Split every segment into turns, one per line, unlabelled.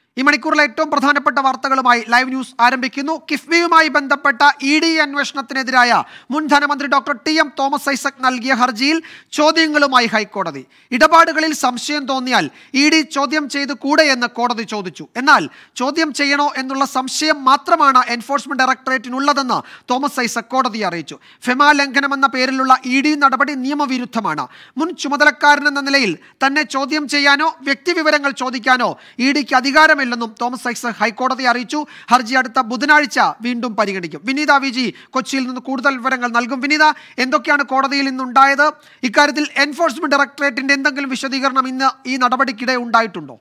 ഈ മണിക്കൂറിലെ ഏറ്റവും പ്രധാനപ്പെട്ട വാർത്തകളുമായി ലൈവ് ന്യൂസ് ആരംഭിക്കുന്നു കിഫ്ബിയുമായി ബന്ധപ്പെട്ട ഇ ഡി അന്വേഷണത്തിനെതിരായ മുൻ ധനമന്ത്രി doctor T M Thomas Isaac നൽകിയ ഹർജിയിൽ ചോദ്യങ്ങളുമായി ഹൈക്കോടതി ഇടപാടുകളിൽ സംശയം തോന്നിയാൽ ഇ ഡി ചോദ്യം ചെയ്ത് കൂടെ എന്ന് കോടതി ചോദിച്ചു എന്നാൽ ചോദ്യം ചെയ്യണോ എന്നുള്ള സംശയം മാത്രമാണ് എൻഫോഴ്സ്മെന്റ് ഡയറക്ടറേറ്റിനുള്ളതെന്ന് തോമസ് ഐസക് കോടതിയെ അറിയിച്ചു ഫെമ ലംഘനം എന്ന പേരിലുള്ള ഇ ഡി നടപടി നിയമവിരുദ്ധമാണ് മുൻ ചുമതലക്കാരനെന്ന നിലയിൽ തന്നെ ചോദ്യം ചെയ്യാനോ വ്യക്തിവിവരങ്ങൾ ചോദിക്കാനോ ഇ ഡിക്ക് അധികാരമില്ലെന്നും തോമസ് ഐസക് ഹൈക്കോടതിയെ അറിയിച്ചു ഹർജി അടുത്ത ബുധനാഴ്ച വീണ്ടും പരിഗണിക്കും വിനീത വി ജി കൊച്ചിയിൽ നിന്ന് കൂടുതൽ വിവരങ്ങൾ നൽകും വിനീത എന്തൊക്കെയാണ് കോടതിയിൽ ഇന്നുണ്ടായത് ഇക്കാര്യത്തിൽ എൻഫോഴ്സ്മെന്റ് ഡയറക്ടറേറ്റിന്റെ എന്തെങ്കിലും വിശദീകരണം ഇന്ന് ഈ നടപടിക്കിടെ ഉണ്ടായിട്ടുണ്ടോ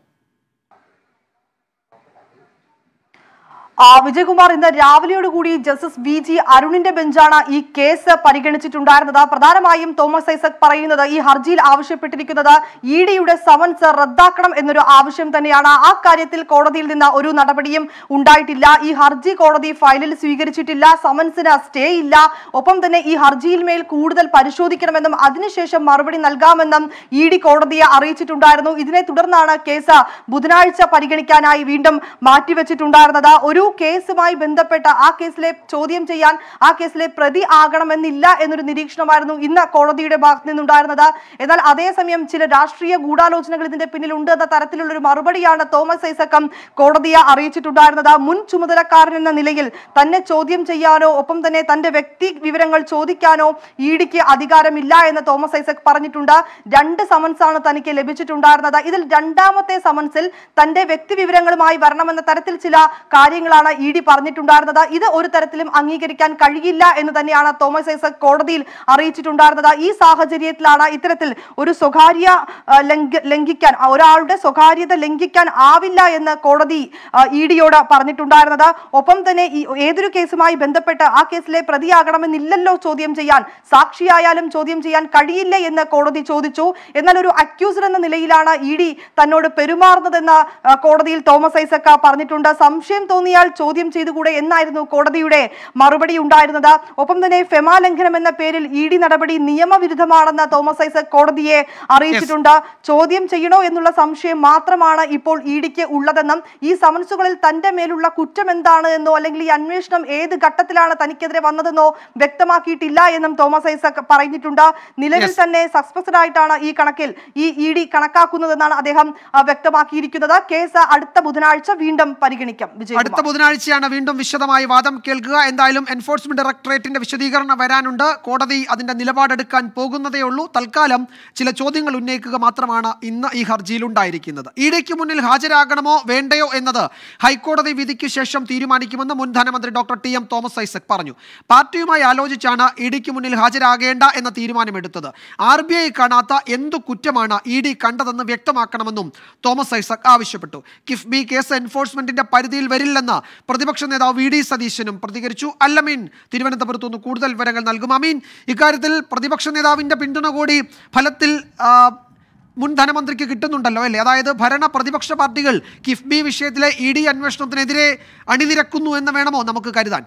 ആ, വിജയകുമാർ ഇന്ന് രാവിലെയോടുകൂടി ജസ്റ്റിസ് വി ജി അരുണിന്റെ ബെഞ്ചാണ് ഈ കേസ് പരിഗണിച്ചിട്ടുണ്ടായിരുന്നത് പ്രധാനമായും തോമസ് ഐസക് പറയുന്നത് ഈ ഹർജിയിൽ ആവശ്യപ്പെട്ടിരിക്കുന്നത് ഇ ഡിയുടെ സമൻസ് റദ്ദാക്കണം എന്നൊരു ആവശ്യം തന്നെയാണ് ആ കാര്യത്തിൽ കോടതിയിൽ നിന്ന് ഒരു നടപടിയും ഉണ്ടായിട്ടില്ല ഈ ഹർജി കോടതി ഫയലിൽ സ്വീകരിച്ചിട്ടില്ല സമൻസിന് സ്റ്റേ ഇല്ല ഒപ്പം തന്നെ ഈ ഹർജിയിൽ മേൽ കൂടുതൽ പരിശോധിക്കണമെന്നും അതിനുശേഷം മറുപടി നൽകാമെന്നും ഇ ഡി കോടതിയെ അറിയിച്ചിട്ടുണ്ടായിരുന്നു ഇതിനെ തുടർന്നാണ് കേസ് ബുധനാഴ്ച പരിഗണിക്കാനായി വീണ്ടും മാറ്റിവെച്ചിട്ടുണ്ടായിരുന്നത് ഒരു കേസുമായി ബന്ധപ്പെട്ട ആ കേസിലെ ചോദ്യം ചെയ്യാൻ ആ കേസിലെ പ്രതി ആകണമെന്നില്ല എന്നൊരു നിരീക്ഷണമായിരുന്നു ഇന്ന് കോടതിയുടെ ഭാഗത്ത് നിന്നുണ്ടായിരുന്നത് എന്നാൽ അതേസമയം ചില രാഷ്ട്രീയ ഗൂഢാലോചനകൾ ഇതിന്റെ പിന്നിലുണ്ട് എന്ന തരത്തിലുള്ള ഒരു മറുപടിയാണ് തോമസ് ഐസക്കം കോടതിയെ അറിയിച്ചിട്ടുണ്ടായിരുന്നത് മുൻ ചുമതലക്കാരൻ എന്ന നിലയിൽ തന്നെ ചോദ്യം ചെയ്യാനോ ഒപ്പം തന്നെ തന്റെ വ്യക്തി വിവരങ്ങൾ ചോദിക്കാനോ ഇ ഡിക്ക് അധികാരമില്ല എന്ന് തോമസ് ഐസക് പറഞ്ഞിട്ടുണ്ട് രണ്ട് സമൻസ് ആണ് തനിക്ക് ലഭിച്ചിട്ടുണ്ടായിരുന്നത് ഇതിൽ രണ്ടാമത്തെ സമൻസിൽ തന്റെ വ്യക്തി വിവരങ്ങളുമായി വരണമെന്ന തരത്തിൽ ചില കാര്യങ്ങളാണ് ഇ ഡി പറഞ്ഞിട്ടുണ്ടായിരുന്നത് ഇത് ഒരു തരത്തിലും അംഗീകരിക്കാൻ കഴിയില്ല എന്ന് തന്നെയാണ് തോമസ് ഐസക് കോടതിയിൽ അറിയിച്ചിട്ടുണ്ടായിരുന്നത് ഈ സാഹചര്യത്തിലാണ് ഇത്തരത്തിൽ ഒരു സ്വകാര്യ ആ, ലംഘ- ലംഘിക്കാൻ ആ, ഒരാളുടെ സ്വകാര്യത ലംഘിക്കാൻ ആവില്ല എന്ന് കോടതി ഇ ഡിയോട് പറഞ്ഞിട്ടുണ്ടായിരുന്നത് ഒപ്പം തന്നെ ഈ ഏതൊരു കേസുമായി ബന്ധപ്പെട്ട് ആ കേസിലെ പ്രതിയാകണമെന്നില്ലല്ലോ ചോദ്യം ചെയ്യാൻ സാക്ഷിയായാലും ചോദ്യം ചെയ്യാൻ കഴിയില്ല എന്ന് കോടതി ചോദിച്ചു എന്നാൽ ഒരു അക്യൂസർ എന്ന നിലയിലാണ് ഇ ഡി തന്നോട് പെരുമാറുന്നതെന്ന് ആ, കോടതിയിൽ തോമസ് ഐസക്ക പറഞ്ഞിട്ടുണ്ട് സംശയം തോന്നിയാൽ ചോദ്യം ചെയ്തുകൂടെ എന്നായിരുന്നു കോടതിയുടെ മറുപടി ഉണ്ടായിരുന്നത് ഒപ്പം തന്നെ ഫെമാ ലംഘനം എന്ന പേരിൽ ഇ ഡി നടപടി നിയമവിരുദ്ധമാണെന്ന് തോമസ് ഐസക് കോടതിയെ അറിയിച്ചിട്ടുണ്ട് ചോദ്യം ചെയ്യണോ എന്നുള്ള സംശയം മാത്രമാണ് ഇപ്പോൾ ഇ ഡിക്ക് ഉള്ളതെന്നും ഈ സമൻസുകളിൽ തന്റെ മേലുള്ള കുറ്റം എന്താണ് എന്നോ അല്ലെങ്കിൽ ഈ അന്വേഷണം ഏത് ഘട്ടത്തിലാണ് തനിക്കെതിരെ വന്നതെന്നോ വ്യക്തമാക്കിയിട്ടില്ല എന്നും തോമസ് ഐസക് പറഞ്ഞിട്ടുണ്ട് നിലവിൽ
Yes.
തന്നെ സസ്പെൻസ്ഡ് ആയിട്ടാണ് ഈ കണക്കിൽ ഈ ഇ ഡി കണക്കാക്കുന്നതെന്നാണ് അദ്ദേഹം ആ, വ്യക്തമാക്കിയിരിക്കുന്നത് കേസ് അടുത്ത ബുധനാഴ്ച വീണ്ടും പരിഗണിക്കാം
അടുത്ത
വിജയ്
ബുധനാഴ്ചയാണ് വീണ്ടും വിശദമായി വാദം കേൾക്കുക എന്തായാലും എൻഫോഴ്സ്മെന്റ് ഡയറക്ടറേറ്റിന്റെ വിശദീകരണം വരാനുണ്ട് കോടതി അതിന്റെ നിലപാടെടുക്കാൻ പോകുന്നതേ ഉള്ളൂ തൽക്കാലം ചില ചോദ്യങ്ങൾ ഉന്നയിക്കുക മാത്രമാണ് ഇന്ന് ഈ ഹർജിയിൽ ഉണ്ടായിരിക്കുന്നത് ഇ ഡിക്ക് മുന്നിൽ ഹാജരാകണമോ വേണ്ടയോ എന്നത് ഹൈക്കോടതി വിധിക്ക് ശേഷം തീരുമാനിക്കുമെന്ന് മുൻ ധനമന്ത്രി doctor T M Thomas Isaac പറഞ്ഞു പാർട്ടിയുമായി ആലോചിച്ചാണ് ഇ ഡിക്ക് മുന്നിൽ ഹാജരാകേണ്ട എന്ന തീരുമാനമെടുത്തത് ആർ ബി ഐ കാണാത്ത എന്തു കുറ്റമാണ് ഇ ഡി കണ്ടതെന്ന് വ്യക്തമാക്കണമെന്നും തോമസ് ഐസക് ആവശ്യപ്പെട്ടു കിഫ്ബി കേസ് എൻഫോഴ്സ്മെന്റിന്റെ പരിധിയിൽ വരില്ലെന്ന് പ്രതിപക്ഷ നേതാവ് വി ഡി സതീശനും പ്രതികരിച്ചു അല്ലമീൻ തിരുവനന്തപുരത്ത് നിന്ന് കൂടുതൽ വിവരങ്ങൾ നൽകും അമീൻ ഇക്കാര്യത്തിൽ പ്രതിപക്ഷ നേതാവിന്റെ പിന്തുണ കൂടി ഫലത്തിൽ ആ, മുൻ ധനമന്ത്രിക്ക് കിട്ടുന്നുണ്ടല്ലോ അല്ലേ അതായത് ഭരണ പ്രതിപക്ഷ പാർട്ടികൾ കിഫ്ബി വിഷയത്തിലെ ഇ ഡി അന്വേഷണത്തിനെതിരെ അണിനിരക്കുന്നു എന്ന് വേണമോ നമുക്ക് കരുതാൻ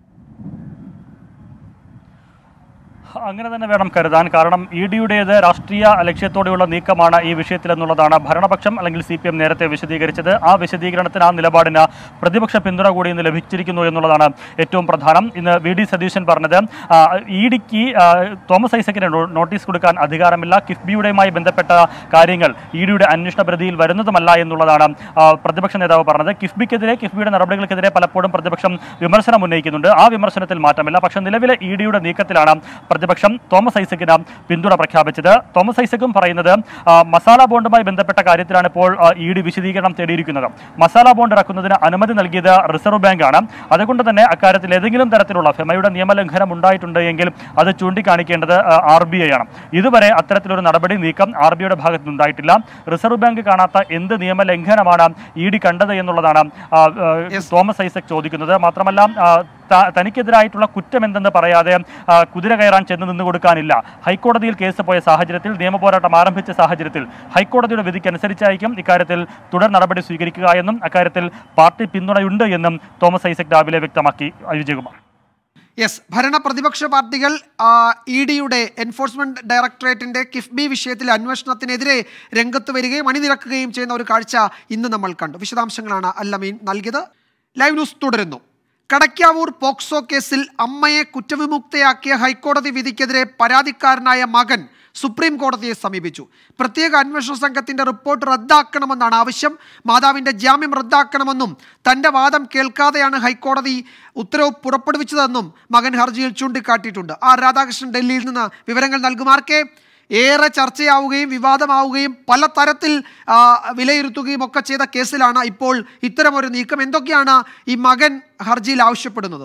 അങ്ങനെ തന്നെ വേണം കരുതാൻ കാരണം ഇ ഡിയുടേത് രാഷ്ട്രീയ ലക്ഷ്യത്തോടെയുള്ള നീക്കമാണ് ഈ വിഷയത്തിൽ എന്നുള്ളതാണ് ഭരണപക്ഷം അല്ലെങ്കിൽ സി പി എം നേരത്തെ വിശദീകരിച്ചത് ആ വിശദീകരണത്തിന് ആ നിലപാടിന് പ്രതിപക്ഷ പിന്തുണ കൂടി ഇന്ന് ലഭിച്ചിരിക്കുന്നു എന്നുള്ളതാണ് ഏറ്റവും പ്രധാനം ഇന്ന് വി ഡി സതീശൻ പറഞ്ഞത് ഇ ഡിക്ക് തോമസ് ഐസക്കിന് നോ- നോട്ടീസ് കൊടുക്കാൻ അധികാരമില്ല കിഫ്ബിയുടെയുമായി ബന്ധപ്പെട്ട കാര്യങ്ങൾ ഇ ഡിയുടെ അന്വേഷണ പരിധിയിൽ വരുന്നതുമല്ല എന്നുള്ളതാണ് ആ, പ്രതിപക്ഷ നേതാവ് പറഞ്ഞത് കിഫ്ബിക്കെതിരെ കിഫ്ബിയുടെ നടപടികൾക്കെതിരെ പലപ്പോഴും പ്രതിപക്ഷം വിമർശനം ഉന്നയിക്കുന്നുണ്ട് ആ വിമർശനത്തിൽ മാറ്റമില്ല പക്ഷേ നിലവിലെ ഇ ഡിയുടെ നീക്കത്തിലാണ് പ്രതിപക്ഷം തോമസ് ഐസക്കിന് പിന്തുണ പ്രഖ്യാപിച്ചത് തോമസ് ഐസക്കും പറയുന്നത് ആ, മസാല ബോണ്ടുമായി ബന്ധപ്പെട്ട കാര്യത്തിലാണ് ഇപ്പോൾ ഇ ഡി വിശദീകരണം തേടിയിരിക്കുന്നത് മസാല ബോണ്ട് ഇറക്കുന്നതിന് അനുമതി നൽകിയത് റിസർവ് ബാങ്കാണ് അതുകൊണ്ട് തന്നെ അക്കാര്യത്തിൽ ഏതെങ്കിലും തരത്തിലുള്ള ഫെമയുടെ നിയമലംഘനം ഉണ്ടായിട്ടുണ്ട് എങ്കിൽ അത് ചൂണ്ടിക്കാണിക്കേണ്ടത് ആർ ബി ഐ ആണ് ഇതുവരെ അത്തരത്തിലൊരു നടപടി നീക്കം ആർ ബി ഐയുടെ ഭാഗത്ത് നിന്നുണ്ടായിട്ടില്ല റിസർവ് ബാങ്ക് കാണാത്ത എന്ത് നിയമലംഘനമാണ് ഇ ഡി കണ്ടത് എന്നുള്ളതാണ് ആ, ആ,
Yes.
തോമസ് ഐസക് ചോദിക്കുന്നത് മാത്രമല്ല ആ, ത- തനിക്കെതിരായിട്ടുള്ള കുറ്റം എന്തെന്ന് പറയാതെ ആ, കുതിര കയറാൻ ചെന്ന് നിന്ന് കൊടുക്കാനില്ല ഹൈക്കോടതിയിൽ കേസ് പോയ സാഹചര്യത്തിൽ നിയമപോരാട്ടം ആരംഭിച്ച സാഹചര്യത്തിൽ ഹൈക്കോടതിയുടെ വിധിക്കനുസരിച്ചായിരിക്കും ഇക്കാര്യത്തിൽ തുടർ നടപടി സ്വീകരിക്കുക എന്നും അക്കാര്യത്തിൽ പാർട്ടി പിന്തുണയുണ്ട് എന്നും തോമസ് ഐസക് രാവിലെ വ്യക്തമാക്കി വിജയകുമാർ
യെസ് ഭരണ പ്രതിപക്ഷ പാർട്ടികൾ ഇ ഡിയുടെ എൻഫോഴ്സ്മെന്റ് ഡയറക്ടറേറ്റിന്റെ കിഫ്ബി വിഷയത്തിലെ അന്വേഷണത്തിനെതിരെ രംഗത്ത് വരികയും അണിനിരക്കുകയും ചെയ്യുന്ന ഒരു കാഴ്ച ഇന്ന് നമ്മൾ കണ്ടു വിശദാംശങ്ങളാണ് അല്ലമീൻ നൽകിയത് ലൈവ് ന്യൂസ് തുടരുന്നു കടയ്ക്കാവൂർ പോക്സോ കേസിൽ അമ്മയെ കുറ്റവിമുക്തയാക്കിയ ഹൈക്കോടതി വിധിക്കെതിരെ പരാതിക്കാരനായ മകൻ സുപ്രീം കോടതിയെ സമീപിച്ചു പ്രത്യേക അന്വേഷണ സംഘത്തിന്റെ റിപ്പോർട്ട് റദ്ദാക്കണമെന്നാണ് ആവശ്യം മാതാവിന്റെ ജാമ്യം റദ്ദാക്കണമെന്നും തന്റെ വാദം കേൾക്കാതെയാണ് ഹൈക്കോടതി ഉത്തരവ് പുറപ്പെടുവിച്ചതെന്നും മകൻ ഹർജിയിൽ ചൂണ്ടിക്കാട്ടിയിട്ടുണ്ട് ആർ രാധാകൃഷ്ണൻ ഡൽഹിയിൽ നിന്ന് വിവരങ്ങൾ നൽകുമാർക്കെ ഏറെ ചർച്ചയാവുകയും വിവാദമാവുകയും പല തരത്തിൽ ആ, വിലയിരുത്തുകയും ഒക്കെ ചെയ്ത കേസിലാണ് ഇപ്പോൾ ഇത്തരമൊരു നീക്കം എന്തൊക്കെയാണ് ഈ മകൻ ഹർജിയിൽ ആവശ്യപ്പെടുന്നത്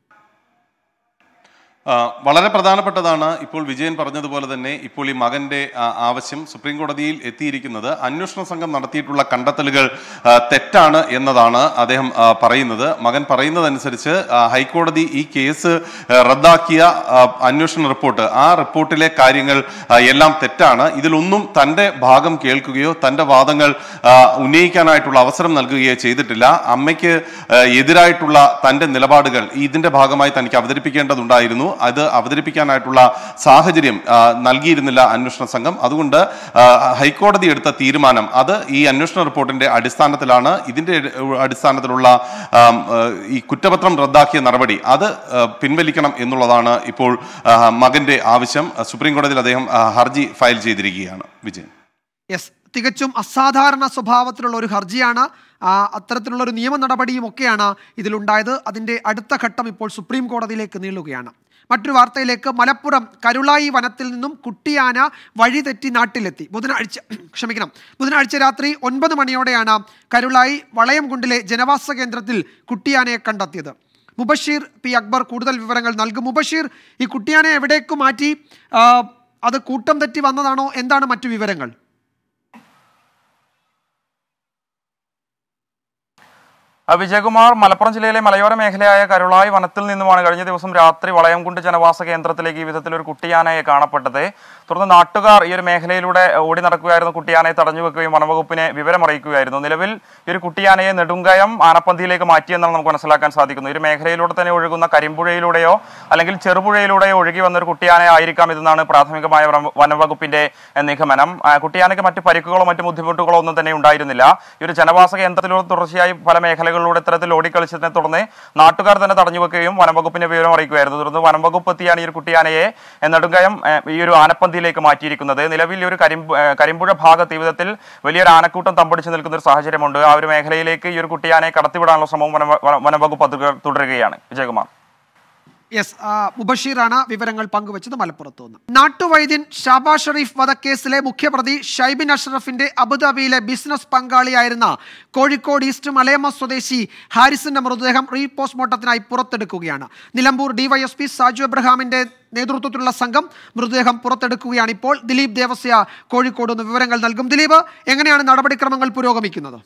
ആ, വളരെ പ്രധാനപ്പെട്ടതാണ് ഇപ്പോൾ വിജയൻ പറഞ്ഞതുപോലെ തന്നെ ഇപ്പോൾ ഈ മകന്റെ ആ, ആവശ്യം സുപ്രീം കോടതിയിൽ എത്തിയിരിക്കുന്നത് അന്വേഷണ സംഘം നടത്തിയിട്ടുള്ള കണ്ടെത്തലുകൾ ആ, തെറ്റാണ് എന്നതാണ് അദ്ദേഹം ആ, പറയുന്നത് മകൻ പറയുന്നതനുസരിച്ച് ആ, ഹൈക്കോടതി ഈ കേസ് ആ, റദ്ദാക്കിയ ആ, അന്വേഷണ റിപ്പോർട്ട് ആ റിപ്പോർട്ടിലെ കാര്യങ്ങൾ ആ, എല്ലാം തെറ്റാണ് ഇതിലൊന്നും തന്റെ ഭാഗം കേൾക്കുകയോ തന്റെ വാദങ്ങൾ ആ, ഉന്നയിക്കാനായിട്ടുള്ള അവസരം നൽകുകയോ ചെയ്തിട്ടില്ല അമ്മയ്ക്ക് ആ, എതിരായിട്ടുള്ള തന്റെ നിലപാടുകൾ ഇതിന്റെ ഭാഗമായി തനിക്ക് അവതരിപ്പിക്കേണ്ടതുണ്ടായിരുന്നു അത് അവതരിപ്പിക്കാനായിട്ടുള്ള സാഹചര്യം ആ, നൽകിയിരുന്നില്ല അന്വേഷണ സംഘം അതുകൊണ്ട് ആ, ഹൈക്കോടതി എടുത്ത തീരുമാനം അത് ഈ അന്വേഷണ റിപ്പോർട്ടിന്റെ അടിസ്ഥാനത്തിലാണ് ഇതിന്റെ അടിസ്ഥാനത്തിലുള്ള ആം, ആ, ഈ കുറ്റപത്രം റദ്ദാക്കിയ നടപടി അത് ആ, പിൻവലിക്കണം എന്നുള്ളതാണ് ഇപ്പോൾ ആ, മകന്റെ ആവശ്യം സുപ്രീം കോടതിയിൽ അദ്ദേഹം ആ, ഹർജി ഫയൽ ചെയ്തിരിക്കുകയാണ് വിജയൻ
യെസ് തികച്ചും അസാധാരണ സ്വഭാവത്തിലുള്ള ഒരു ഹർജിയാണ് ആ, അത്തരത്തിലുള്ള ഒരു നിയമ നടപടിയും ഒക്കെയാണ് ഇതിലുണ്ടായത് അതിൻ്റെ അടുത്ത ഘട്ടം ഇപ്പോൾ സുപ്രീം കോടതിയിലേക്ക് നീളുകയാണ് മറ്റൊരു വാർത്തയിലേക്ക് മലപ്പുറം കരുളായി വനത്തിൽ നിന്നും കുട്ടിയാന വഴിതെറ്റി നാട്ടിലെത്തി ബുധനാഴ്ച ക്ഷമിക്കണം ബുധനാഴ്ച രാത്രി ഒൻപത് മണിയോടെയാണ് കരുളായി വളയംകുണ്ടിലെ ജനവാസ കേന്ദ്രത്തിൽ കുട്ടിയാനയെ കണ്ടെത്തിയത് മുബഷീർ പി അക്ബർ കൂടുതൽ വിവരങ്ങൾ നൽകും മുബഷീർ ഈ കുട്ടിയാനെ എവിടേക്ക് മാറ്റി ആ, അത് കൂട്ടം തെറ്റി വന്നതാണോ എന്താണ് മറ്റു വിവരങ്ങൾ
ആ, വിജയകുമാർ മലപ്പുറം ജില്ലയിലെ മലയോര മേഖലയായ കരുളായി വനത്തിൽ നിന്നുമാണ് കഴിഞ്ഞ ദിവസം രാത്രി വളയംകുണ്ട് ജനവാസ കേന്ദ്രത്തിലേക്ക് ഈ വിധത്തിൽ ഒരു കുട്ടിയാനയെ കാണപ്പെട്ടത് തുടർന്ന് നാട്ടുകാർ ഈ ഒരു മേഖലയിലൂടെ ഓടി നടക്കുകയായിരുന്നു കുട്ടിയാനയെ തടഞ്ഞു വെക്കുകയും വനവകുപ്പിനെ വിവരമറിയിക്കുകയായിരുന്നു നിലവിൽ ഈ ഒരു കുട്ടിയാനയെ നെടുങ്കയം ആനപ്പന്തിയിലേക്ക് മാറ്റിയെന്നാണ് നമുക്ക് മനസ്സിലാക്കാൻ സാധിക്കുന്നത് ഈ ഒരു മേഖലയിലൂടെ തന്നെ ഒഴുകുന്ന കരിമ്പുഴയിലൂടെയോ അല്ലെങ്കിൽ ചെറുപുഴയിലൂടെയോ ഒഴുകി വന്ന ഒരു കുട്ടിയാന ആയിരിക്കാം ഇതെന്നാണ് പ്രാഥമികമായ വനം- വനവകുപ്പിന്റെ എഹ്, നിഗമനം ആ, കുട്ടിയാനയ്ക്ക് മറ്റ് പരിക്കുകളോ മറ്റ് ബുദ്ധിമുട്ടുകളോ ഒന്നും തന്നെ ഉണ്ടായിരുന്നില്ല ഈ ഒരു ജനവാസ കേന്ദ്രത്തിലൂടെ തുടർച്ചയായി പല മേഖലകളിലൂടെ ഇത്തരത്തിൽ ഓടിക്കളിച്ചതിനെ തുടർന്ന് നാട്ടുകാർ തന്നെ തടഞ്ഞു വെക്കുകയും വനംവകുപ്പിനെ വിവരം അറിയിക്കുകയായിരുന്നു തുടർന്ന് വനംവകുപ്പ് എത്തിയാണ് ഈ ഒരു കുട്ടിയാനയെ എഹ്, നെടുങ്കയം എഹ്, ഈ ഒരു ആനപ്പന്തിയിലേക്ക് മാറ്റിയിരിക്കുന്നത് നിലവിൽ ഈ ഒരു കരിമ്പ് എഹ്, കരിമ്പുഴ ഭാഗത്ത് ഈ വിധത്തിൽ വലിയൊരു ആനക്കൂട്ടം തമ്പടിച്ച് നിൽക്കുന്ന ഒരു സാഹചര്യമുണ്ട് ആ ഒരു മേഖലയിലേക്ക് ഈ ഒരു കുട്ടിയാനയെ കടത്തിവിടാനുള്ള ശ്രമവും വന- വന- വനംവകുപ്പ് തുടരുക- തുടരുകയാണ് വിജയകുമാർ
യെസ് ആ, മുബഷീറാണ് വിവരങ്ങൾ പങ്കുവച്ചത് മലപ്പുറത്ത് നിന്ന് നാട്ടുവൈദ്യൻ ഷാബാ ഷെറീഫ് വധക്കേസിലെ മുഖ്യപ്രതി ഷൈബിൻ അഷ്റഫിന്റെ അബുദാബിയിലെ ബിസിനസ് പങ്കാളിയായിരുന്ന കോഴിക്കോട് ഈസ്റ്റ് മലയമ്മ സ്വദേശി ഹാരിസിന്റെ മൃതദേഹം റീ പോസ്റ്റ്മോർട്ടത്തിനായി പുറത്തെടുക്കുകയാണ് നിലമ്പൂർ ഡിവൈഎസ്പി സാജു എബ്രഹാമിന്റെ നേതൃത്വത്തിലുള്ള സംഘം മൃതദേഹം പുറത്തെടുക്കുകയാണ് ഇപ്പോൾ ദിലീപ് ദേവസ്യ കോഴിക്കോട് നിന്ന് വിവരങ്ങൾ നൽകും ദിലീപ് എങ്ങനെയാണ് നടപടിക്രമങ്ങൾ പുരോഗമിക്കുന്നത്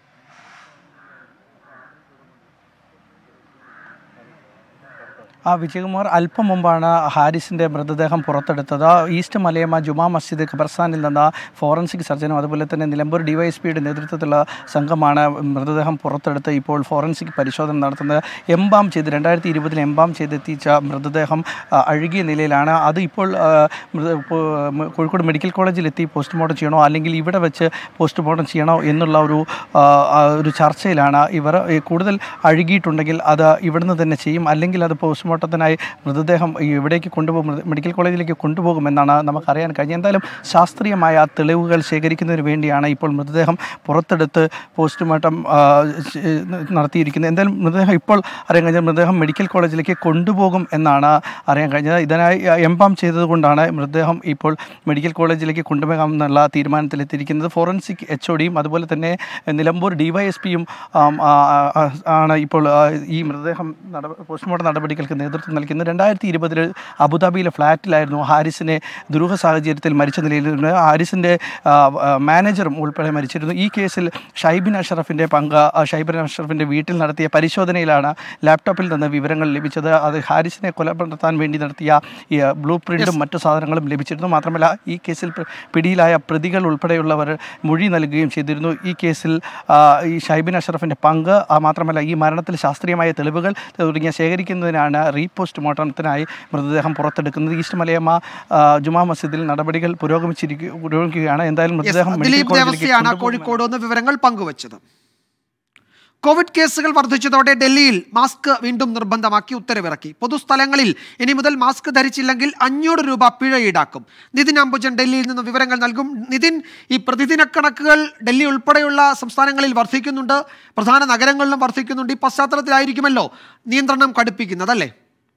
ആ വിജയകുമാർ അല്പം മുമ്പാണ് ഹാരിസിൻ്റെ മൃതദേഹം പുറത്തെടുത്തത് ഈസ്റ്റ് മലയമ്മ ജുമാ മസ്ജിദ് ഖബർസ്ഥാനിൽ നിന്ന് ഫോറൻസിക് സർജനും അതുപോലെ തന്നെ നിലമ്പൂർ ഡിവൈഎസ്പിയുടെ നേതൃത്വത്തിലുള്ള സംഘമാണ് മൃതദേഹം പുറത്തെടുത്ത് ഇപ്പോൾ ഫോറൻസിക് പരിശോധന നടത്തുന്നത് എംബാം ചെയ്ത് രണ്ടായിരത്തി ഇരുപതിൽ എംബാം ചെയ്തെത്തിച്ച മൃതദേഹം ആ, അഴുകിയ നിലയിലാണ് അത് ഇപ്പോൾ ആ, മൃത- ഇപ്പോൾ, ഉം, കോഴിക്കോട് മെഡിക്കൽ കോളേജിൽ എത്തി പോസ്റ്റ്മോർട്ടം ചെയ്യണോ അല്ലെങ്കിൽ ഇവിടെ വെച്ച് പോസ്റ്റ്മോർട്ടം ചെയ്യണോ എന്നുള്ള ഒരു ആ, ആ, ഒരു ചർച്ചയിലാണ് ഇവർ ഈ കൂടുതൽ അഴുകിയിട്ടുണ്ടെങ്കിൽ അത് ഇവിടുന്ന് തന്നെ ചെയ്യും അല്ലെങ്കിൽ അത് പോസ്റ്റ്മോർട്ടത്തിനായി മൃതദേഹം ഈ ഇവിടേക്ക് കൊണ്ടുപോകും മൃത- മെഡിക്കൽ കോളേജിലേക്ക് കൊണ്ടുപോകുമെന്നാണ് നമുക്കറിയാൻ കഴിഞ്ഞത് എന്തായാലും ശാസ്ത്രീയമായ ആ തെളിവുകൾ ശേഖരിക്കുന്നതിന് വേണ്ടിയാണ് ഇപ്പോൾ മൃതദേഹം പുറത്തെടുത്ത് പോസ്റ്റ്മോർട്ടം ആ, ശ- നടത്തിയിരിക്കുന്നത് എന്തായാലും മൃതദേഹം ഇപ്പോൾ അറിയാൻ കഴിഞ്ഞത് മൃതദേഹം മെഡിക്കൽ കോളേജിലേക്ക് കൊണ്ടുപോകും എന്നാണ് അറിയാൻ കഴിഞ്ഞത് ഇതിനായി എംബാം ചെയ്തതുകൊണ്ടാണ് മൃതദേഹം ഇപ്പോൾ മെഡിക്കൽ കോളേജിലേക്ക് കൊണ്ടുപോകാം എന്നുള്ള തീരുമാനത്തിലെത്തിയിരിക്കുന്നത് ഫോറൻസിക് എച്ച് ഒ ഡിയും അതുപോലെ തന്നെ നിലമ്പൂർ ഡിവൈഎസ്പിയും ആണ് ഇപ്പോൾ ആ, ഈ മൃതദേഹം നട പോസ്റ്റ്മോർട്ടം നടപടികൾക്ക് നേതൃത്വം നൽകുന്നത് രണ്ടായിരത്തി ഇരുപതിൽ അബുദാബിയിലെ ഫ്ലാറ്റിലായിരുന്നു ഹാരിസിനെ ദുരൂഹ സാഹചര്യത്തിൽ മരിച്ച നിലയിലിരുന്നത് ഹാരിസിൻ്റെ ആ, ആ, മാനേജറും ഉൾപ്പെടെ മരിച്ചിരുന്നു ഈ കേസിൽ ഷൈബിൻ അഷറഫിൻ്റെ പങ്ക് ആ, ഷൈബിൻ അഷറഫിൻ്റെ വീട്ടിൽ നടത്തിയ പരിശോധനയിലാണ് ലാപ്ടോപ്പിൽ നിന്ന് വിവരങ്ങൾ ലഭിച്ചത് അത് ഹാരിസിനെ കൊലപ്പെടുത്താൻ വേണ്ടി നടത്തിയ ഈ ബ്ലൂ പ്രിൻറ്റും മറ്റു സാധനങ്ങളും ലഭിച്ചിരുന്നു മാത്രമല്ല ഈ കേസിൽ പ്ര- പിടിയിലായ പ്രതികൾ ഉൾപ്പെടെയുള്ളവർ മൊഴി നൽകുകയും ചെയ്തിരുന്നു ഈ കേസിൽ ആ, ഈ ഷൈബിൻ അഷറഫിൻ്റെ പങ്ക് ആ, മാത്രമല്ല ഈ മരണത്തിൽ ശാസ്ത്രീയമായ തെളിവുകൾ തുടങ്ങിയ ശേഖരിക്കുന്നതിനാണ് റീ പോസ്റ്റ്മോർട്ടത്തിനായി മൃതദേഹം പുറത്തെടുക്കുന്നത് ഈസ്റ്റ് മലയമ്മ ആ, ജുമാ മസ്ജിദിൽ നടപടികൾ പുരോഗമിച്ചിരിക്കു പുരോഗമിക്കുകയാണ് എന്തായാലും
Yes,
മൃതദേഹം മെഡിക്കൽ
ദിലീപ്
കോളേജിലേക്ക്
ദേവസ്യാണ്
കൊണ്ടുപോകുമെന്ന്
കോഴിക്കോട് നിന്ന് വിവരങ്ങൾ പങ്കുവച്ചത് കോവിഡ് കേസുകൾ വർദ്ധിച്ചതോടെ ഡൽഹിയിൽ മാസ്ക് വീണ്ടും നിർബന്ധമാക്കി ഉത്തരവിറക്കി പൊതുസ്ഥലങ്ങളിൽ ഇനി മുതൽ മാസ്ക് ധരിച്ചില്ലെങ്കിൽ അഞ്ഞൂറ് രൂപ പിഴ ഈടാക്കും നിതിൻ അംബുജൻ ഡൽഹിയിൽ നിന്ന് വിവരങ്ങൾ നൽകും നിതിൻ ഈ പ്രതിദിന കണക്കുകൾ ഡൽഹി ഉൾപ്പെടെയുള്ള സംസ്ഥാനങ്ങളിൽ വർദ്ധിക്കുന്നുണ്ട് പ്രധാന നഗരങ്ങളിലും വർദ്ധിക്കുന്നുണ്ട് ഈ പശ്ചാത്തലത്തിലായിരിക്കുമല്ലോ നിയന്ത്രണം കടുപ്പിക്കുന്നത് അല്ലേ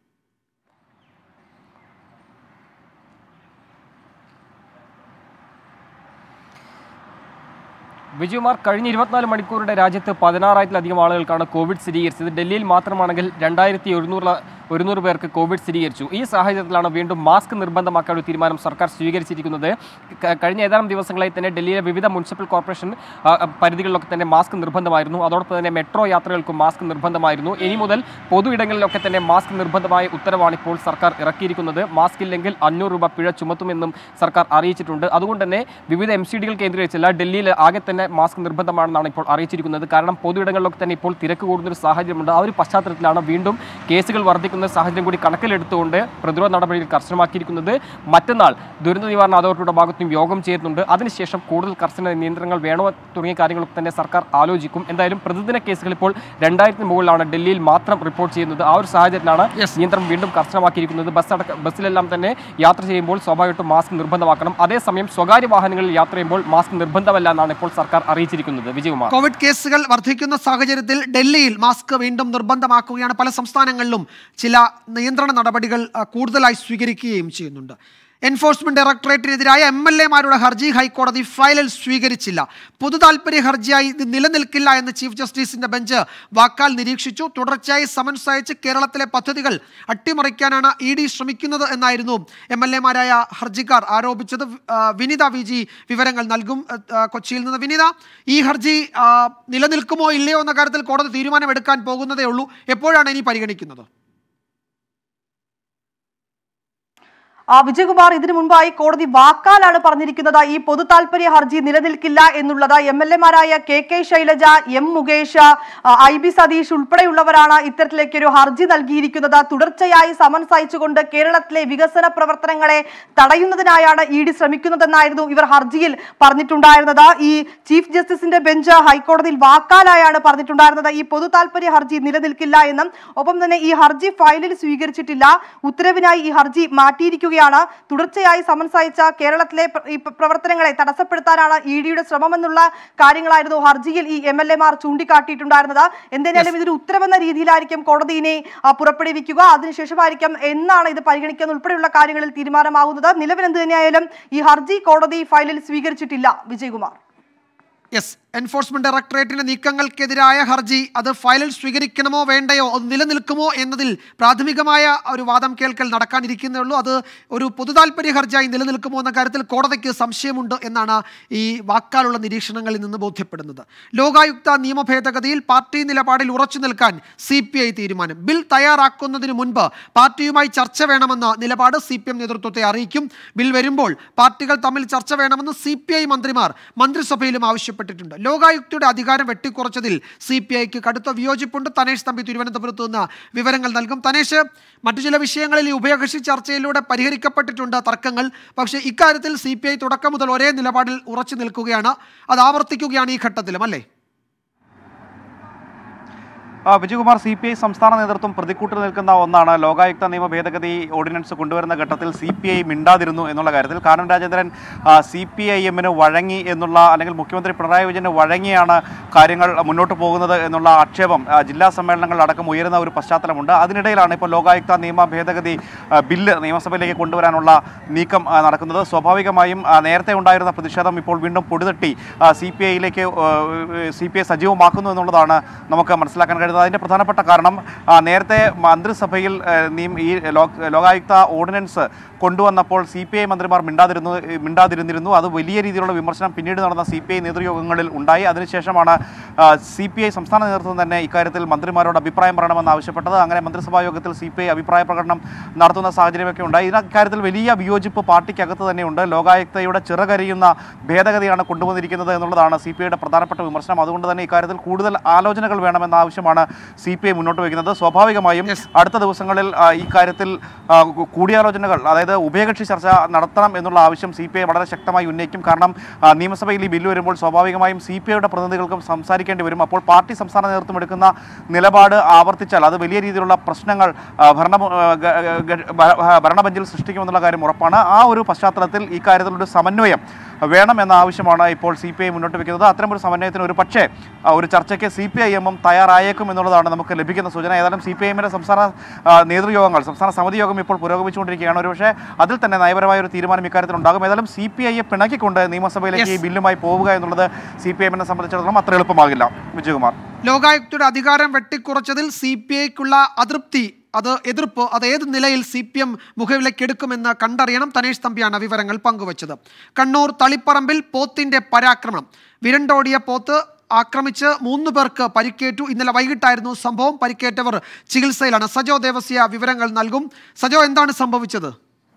വിജയകുമാർ കഴിഞ്ഞ ഇരുപത്തിനാല് മണിക്കൂറിന്റെ രാജ്യത്ത് പതിനാറായിരത്തിലധികം ആളുകൾക്കാണ് കോവിഡ് സ്ഥിരീകരിച്ചത് ഡൽഹിയിൽ മാത്രമാണെങ്കിൽ രണ്ടായിരത്തി ഒരുന്നൂറ് ഒരുന്നൂറ് പേർക്ക് കോവിഡ് സ്ഥിരീകരിച്ചു ഈ സാഹചര്യത്തിലാണ് വീണ്ടും മാസ്ക് നിർബന്ധമാക്കാൻ ഒരു തീരുമാനം സർക്കാർ സ്വീകരിച്ചിരിക്കുന്നത് ക- കഴിഞ്ഞ ഏതാനും ദിവസങ്ങളായി തന്നെ ഡൽഹിയിലെ വിവിധ മുനിസിപ്പൽ കോർപ്പറേഷൻ ആ, ആ, പരിധികളിലൊക്കെ തന്നെ മാസ്ക് നിർബന്ധമായിരുന്നു അതോടൊപ്പം തന്നെ മെട്രോ യാത്രകൾക്കും മാസ്ക് നിർബന്ധമായിരുന്നു ഇനി മുതൽ പൊതു ഇടങ്ങളിലൊക്കെ തന്നെ മാസ്ക് നിർബന്ധമായ ഉത്തരവാണ് ഇപ്പോൾ സർക്കാർ ഇറക്കിയിരിക്കുന്നത് മാസ്ക് ഇല്ലെങ്കിൽ അഞ്ഞൂറ് രൂപ പിഴ ചുമത്തുമെന്നും സർക്കാർ അറിയിച്ചിട്ടുണ്ട് അതുകൊണ്ട് തന്നെ വിവിധ എം സി ഡികൾ കേന്ദ്രീകരിച്ചല്ല ഡൽഹിയിൽ ആകെ തന്നെ മാസ്ക് നിർബന്ധമാണെന്നാണ് ഇപ്പോൾ അറിയിച്ചിരിക്കുന്നത് കാരണം പൊതു ഇടങ്ങളിലൊക്കെ തന്നെ ഇപ്പോൾ തിരക്ക് കൂടുന്ന ഒരു സാഹചര്യമുണ്ട് ആ ഒരു പശ്ചാത്തലത്തിലാണ് വീണ്ടും കേസുകൾ വർദ്ധിക്കുന്ന സാഹചര്യം കൂടി കണക്കിലെടുത്തുകൊണ്ട് പ്രതിരോധ നടപടികൾ കർശനമാക്കിയിരിക്കുന്നത് മറ്റന്നാൾ ദുരന്ത നിവാരണ അതോറിറ്റിയുടെ ഭാഗത്തും യോഗം ചേരുന്നുണ്ട് അതിനുശേഷം കൂടുതൽ കർശന നിയന്ത്രണങ്ങൾ വേണോ തുടങ്ങിയ കാര്യങ്ങളൊക്കെ തന്നെ സർക്കാർ ആലോചിക്കും എന്തായാലും പ്രതിദിന കേസുകൾ ഇപ്പോൾ രണ്ടായിരത്തിന് മുകളിലാണ് ഡൽഹിയിൽ മാത്രം റിപ്പോർട്ട് ചെയ്യുന്നത് ആ ഒരു സാഹചര്യത്തിലാണ് നിയന്ത്രണം വീണ്ടും കർശനമാക്കിയിരിക്കുന്നത് ബസ് അടക്ക ബസ്സിലെല്ലാം തന്നെ യാത്ര ചെയ്യുമ്പോൾ സ്വാഭാവികമായിട്ടും മാസ്ക് നിർബന്ധമാക്കണം അതേസമയം സ്വകാര്യ വാഹനങ്ങളിൽ യാത്ര ചെയ്യുമ്പോൾ മാസ്ക് നിർബന്ധമല്ല എന്നാണ് ഇപ്പോൾ സർക്കാർ അറിയിച്ചിരിക്കുന്നത് വിജയകുമാർ
കോവിഡ് കേസുകൾ വർദ്ധിക്കുന്ന സാഹചര്യത്തിൽ ഡൽഹിയിൽ മാസ്ക് വീണ്ടും നിർബന്ധമാക്കുകയാണ് പല സംസ്ഥാനങ്ങളിലും ചില നിയന്ത്രണ നടപടികൾ ആ, കൂടുതലായി സ്വീകരിക്കുകയും ചെയ്യുന്നുണ്ട് എൻഫോഴ്സ്മെന്റ് ഡയറക്ടറേറ്റിനെതിരായ എം എൽ എമാരുടെ ഹർജി ഹൈക്കോടതി ഫയലിൽ സ്വീകരിച്ചില്ല പൊതു താൽപര്യ ഹർജിയായി ഇത് നിലനിൽക്കില്ല എന്ന് ചീഫ് ജസ്റ്റിസിന്റെ ബെഞ്ച് വാക്കാൽ നിരീക്ഷിച്ചു തുടർച്ചയായി സമൻസ് അയച്ച് കേരളത്തിലെ പദ്ധതികൾ അട്ടിമറിക്കാനാണ് ഇ ഡി ശ്രമിക്കുന്നത് എന്നായിരുന്നു എം എൽ എമാരായ ഹർജിക്കാർ ആരോപിച്ചത് ആ, വിനിത വി ജി വിവരങ്ങൾ നൽകും ആ, കൊച്ചിയിൽ നിന്ന് വിനിത ഈ ഹർജി ആ, നിലനിൽക്കുമോ ഇല്ലയോ എന്ന കാര്യത്തിൽ കോടതി തീരുമാനമെടുക്കാൻ പോകുന്നതേ ഉള്ളൂ എപ്പോഴാണ് ഇനി പരിഗണിക്കുന്നത്
ആ വിജയകുമാർ ഇതിനു മുൻപായി കോടതി വാക്കാലാണ് പറഞ്ഞിരിക്കുന്നത് ഈ പൊതു താൽപര്യ ഹർജി നിലനിൽക്കില്ല എന്നുള്ളത് എം എൽ എമാരായ K K Shailaja M Mukesh ആ, ഐ ബി സതീഷ് ഉൾപ്പെടെയുള്ളവരാണ് ഇത്തരത്തിലേക്ക് ഒരു ഹർജി നൽകിയിരിക്കുന്നത് തുടർച്ചയായി സമൻസ് അയച്ചുകൊണ്ട് കേരളത്തിലെ വികസന പ്രവർത്തനങ്ങളെ തടയുന്നതിനായാണ് ഇ ഡി ശ്രമിക്കുന്നതെന്നായിരുന്നു ഇവർ ഹർജിയിൽ പറഞ്ഞിട്ടുണ്ടായിരുന്നത് ഈ ചീഫ് ജസ്റ്റിസിന്റെ ബെഞ്ച് ഹൈക്കോടതിയിൽ വാക്കാലായാണ് പറഞ്ഞിട്ടുണ്ടായിരുന്നത് ഈ പൊതു താൽപര്യ ഹർജി നിലനിൽക്കില്ല എന്നും ഒപ്പം തന്നെ ഈ ഹർജി ഫയലിൽ സ്വീകരിച്ചിട്ടില്ല ഉത്തരവിനായി ഈ ഹർജി മാറ്റിയിരിക്കുകയാണ് തുടർച്ചയായി സമൻസ് അയച്ച കേരളത്തിലെ പ്ര- ഈ പ്ര- പ്രവർത്തനങ്ങളെ തടസ്സപ്പെടുത്താനാണ് ഇ ഡിയുടെ ശ്രമമെന്നുള്ള കാര്യങ്ങളായിരുന്നു ഹർജിയിൽ ഈ എം എൽ എമാർ ചൂണ്ടിക്കാട്ടിയിട്ടുണ്ടായിരുന്നത് എന്തായാലും ഇതൊരു ഉത്തരവെന്ന രീതിയിലായിരിക്കും കോടതി ഇനി ആ, പുറപ്പെടുവിക്കുക അതിനുശേഷമായിരിക്കും എന്നാണ് ഇത് പരിഗണിക്കുന്ന ഉൾപ്പെടെയുള്ള കാര്യങ്ങളിൽ തീരുമാനമാകുന്നത് നിലവിൽ എന്ത് തന്നെയായാലും ഈ ഹർജി കോടതി ഫയലിൽ സ്വീകരിച്ചിട്ടില്ല വിജയകുമാർ
യെസ് എൻഫോഴ്സ്മെന്റ് ഡയറക്ടറേറ്റിന്റെ നീക്കങ്ങൾക്കെതിരായ ഹർജി അത് ഫയലിൽ സ്വീകരിക്കണമോ വേണ്ടയോ അത് നിലനിൽക്കുമോ എന്നതിൽ പ്രാഥമികമായ ഒരു വാദം കേൾക്കൽ നടക്കാനിരിക്കുന്നേ ഉള്ളൂ അത് ഒരു പൊതുതാൽപര്യ ഹർജിയായി നിലനിൽക്കുമോ എന്ന കാര്യത്തിൽ കോടതിക്ക് സംശയമുണ്ട് എന്നാണ് ഈ വാക്കാലുള്ള നിരീക്ഷണങ്ങളിൽ നിന്ന് ബോധ്യപ്പെടുന്നത് ലോകായുക്ത നിയമ ഭേദഗതിയിൽ പാർട്ടി നിലപാടിൽ ഉറച്ചു നിൽക്കാൻ സി പി ഐ തീരുമാനം ബിൽ തയ്യാറാക്കുന്നതിന് മുൻപ് പാർട്ടിയുമായി ചർച്ച വേണമെന്ന നിലപാട് സി പി എം നേതൃത്വത്തെ അറിയിക്കും ബിൽ വരുമ്പോൾ പാർട്ടികൾ തമ്മിൽ ചർച്ച വേണമെന്ന് സി പി ഐ മന്ത്രിമാർ മന്ത്രിസഭയിലും ആവശ്യപ്പെട്ടിട്ടുണ്ട് ലോകായുക്തയുടെ അധികാരം വെട്ടിക്കുറച്ചതിൽ സി പി ഐക്ക് കടുത്ത വിയോജിപ്പുണ്ട് തനേഷ് തമ്പി തിരുവനന്തപുരത്ത് നിന്ന് വിവരങ്ങൾ നൽകും തനേഷ് മറ്റു ചില വിഷയങ്ങളിൽ ഈ ഉഭയകക്ഷി ചർച്ചയിലൂടെ പരിഹരിക്കപ്പെട്ടിട്ടുണ്ട് തർക്കങ്ങൾ പക്ഷേ ഇക്കാര്യത്തിൽ സി പി ഐ തുടക്കം മുതൽ ഒരേ നിലപാടിൽ ഉറച്ചു നിൽക്കുകയാണ് അത് ആവർത്തിക്കുകയാണ് ഈ ഘട്ടത്തിലും അല്ലേ
ആ, വിജയകുമാർ സി പി ഐ സംസ്ഥാന നേതൃത്വം പ്രതിക്കൂട്ടിൽ നിൽക്കുന്ന ഒന്നാണ് ലോകായുക്ത നിയമ ഭേദഗതി ഓർഡിനൻസ് കൊണ്ടുവരുന്ന ഘട്ടത്തിൽ സി പി ഐ മിണ്ടാതിരുന്നു എന്നുള്ള കാര്യത്തിൽ Kanam Rajendran C P I എമ്മിന് വഴങ്ങി എന്നുള്ള അല്ലെങ്കിൽ മുഖ്യമന്ത്രി പിണറായി വിജയന് വഴങ്ങിയാണ് കാര്യങ്ങൾ മുന്നോട്ട് പോകുന്നത് എന്നുള്ള ആക്ഷേപം ആ, ജില്ലാ സമ്മേളനങ്ങളിലടക്കം ഉയരുന്ന ഒരു പശ്ചാത്തലമുണ്ട് അതിനിടയിലാണ് ഇപ്പോൾ ലോകായുക്ത നിയമ ഭേദഗതി ആ, ബില്ല് നിയമസഭയിലേക്ക് കൊണ്ടുവരാനുള്ള നീക്കം ആ, നടക്കുന്നത് സ്വാഭാവികമായും ആ, നേരത്തെ ഉണ്ടായിരുന്ന പ്രതിഷേധം ഇപ്പോൾ വീണ്ടും പൊടിതട്ടി സി പി ഐയിലേക്ക് സി പി ഐ സജീവമാക്കുന്നു എന്നുള്ളതാണ് നമുക്ക് മനസ്സിലാക്കാൻ കഴിയുന്നത് അതിൻ്റെ പ്രധാനപ്പെട്ട കാരണം ആ, നേരത്തെ മന്ത്രിസഭയിൽ ആ, നിയം- ഈ ലോ- ലോകായുക്ത ഓർഡിനൻസ് കൊണ്ടുവന്നപ്പോൾ സി പി ഐ മന്ത്രിമാർ മിണ്ടാതിരുന്നു മിണ്ടാതിരുന്നിരുന്നു അത് വലിയ രീതിയിലുള്ള വിമർശനം പിന്നീട് നടന്ന സി പി ഐ നേതൃയോഗങ്ങളിൽ ഉണ്ടായി അതിനുശേഷമാണ് സി പി ഐ സംസ്ഥാന നേതൃത്വം തന്നെ ഇക്കാര്യത്തിൽ മന്ത്രിമാരോട് അഭിപ്രായം പറയണമെന്ന് ആവശ്യപ്പെട്ടത് അങ്ങനെ മന്ത്രിസഭാ യോഗത്തിൽ സി പി ഐ അഭിപ്രായ പ്രകടനം നടത്തുന്ന സാഹചര്യമൊക്കെ ഉണ്ടായി ഇതിന് ഇക്കാര്യത്തിൽ വലിയ വിയോജിപ്പ് പാർട്ടിക്കകത്ത് തന്നെയുണ്ട് ലോകായുക്തയുടെ ചിറകരിയുന്ന ഭേദഗതിയാണ് കൊണ്ടുവന്നിരിക്കുന്നത് എന്നുള്ളതാണ് സി പി ഐയുടെ പ്രധാനപ്പെട്ട വിമർശനം അതുകൊണ്ട് തന്നെ ഇക്കാര്യത്തിൽ കൂടുതൽ ആലോചനകൾ വേണമെന്ന ആവശ്യമാണ് ആവശ്യമാണ് സി പി ഐ മുന്നോട്ട് വയ്ക്കുന്നത് സ്വാഭാവികമായും അടുത്ത ദിവസങ്ങളിൽ ആ, ഈ കാര്യത്തിൽ ആ, കൂ- കൂടിയാലോചനകൾ അതായത് ഉഭയകക്ഷി ചർച്ച നടത്തണം എന്നുള്ള ആവശ്യം സി പി ഐ വളരെ ശക്തമായി ഉന്നയിക്കും കാരണം ആ, നിയമസഭയിൽ ഈ ബില്ല് വരുമ്പോൾ സ്വാഭാവികമായും സി പി ഐയുടെ പ്രതിനിധികൾക്കും സംസാരിക്കേണ്ടി വരും അപ്പോൾ പാർട്ടി സംസ്ഥാന നേതൃത്വം എടുക്കുന്ന നിലപാട് ആവർത്തിച്ചാൽ അത് വലിയ രീതിയിലുള്ള പ്രശ്നങ്ങൾ ആ, ഭരണ ആ, ഗ- ഗ- ഭ- ഭരണബെഞ്ചിൽ സൃഷ്ടിക്കുമെന്നുള്ള കാര്യം ഉറപ്പാണ് ആ ഒരു പശ്ചാത്തലത്തിൽ ഈ കാര്യത്തിലൊരു സമന്വയം വേണം എന്ന ആവശ്യമാണ് ഇപ്പോൾ സി പി ഐ മുന്നോട്ട് വെക്കുന്നത് അത്തരമൊരു സമന്വയത്തിന് ഒരു പക്ഷേ ആ, ഒരു ചർച്ചയ്ക്ക് സി പി ഐ എമ്മും തയ്യാറായേക്കും എന്നുള്ളതാണ് നമുക്ക് ലഭിക്കുന്ന സൂചന ഏതായാലും സി പി ഐ എമ്മിൻ്റെ സംസ്ഥാന ആ, നേതൃയോഗങ്ങൾ സംസ്ഥാന സമിതി യോഗം ഇപ്പോൾ പുരോഗമിച്ചുകൊണ്ടിരിക്കുകയാണ് ഒരുപക്ഷെ അതിൽ തന്നെ നയപരമായ ഒരു തീരുമാനം ഇക്കാര്യത്തിൽ ഉണ്ടാകും ഏതായാലും സി പി ഐയെ പിണക്കിക്കൊണ്ട് നിയമസഭയിലേക്ക് ഈ ബില്ലുമായി പോവുക എന്നുള്ളത് സി പി എമ്മിനെ സംബന്ധിച്ചിടത്തോളം അത്ര എളുപ്പമാകില്ല വിജയകുമാർ
ലോകായുക്തയുടെ അധികാരം വെട്ടിക്കുറച്ചതിൽ സി പി ഐക്കുള്ള അതൃപ്തി അത് എതിർപ്പ് അത് ഏത് നിലയിൽ സി പി എം മുഖവിലക്കെടുക്കുമെന്ന് കണ്ടറിയണം തനേഷ് തമ്പിയാണ് വിവരങ്ങൾ പങ്കുവച്ചത് കണ്ണൂർ തളിപ്പറമ്പിൽ പോത്തിന്റെ പരാക്രമണം വിരണ്ടോടിയ പോത്ത് ആക്രമിച്ച് മൂന്ന് പേർക്ക് പരിക്കേറ്റു ഇന്നലെ വൈകിട്ടായിരുന്നു സംഭവം പരിക്കേറ്റവർ ചികിത്സയിലാണ് സജോ ദേവസ്യ വിവരങ്ങൾ നൽകും സജോ എന്താണ് സംഭവിച്ചത്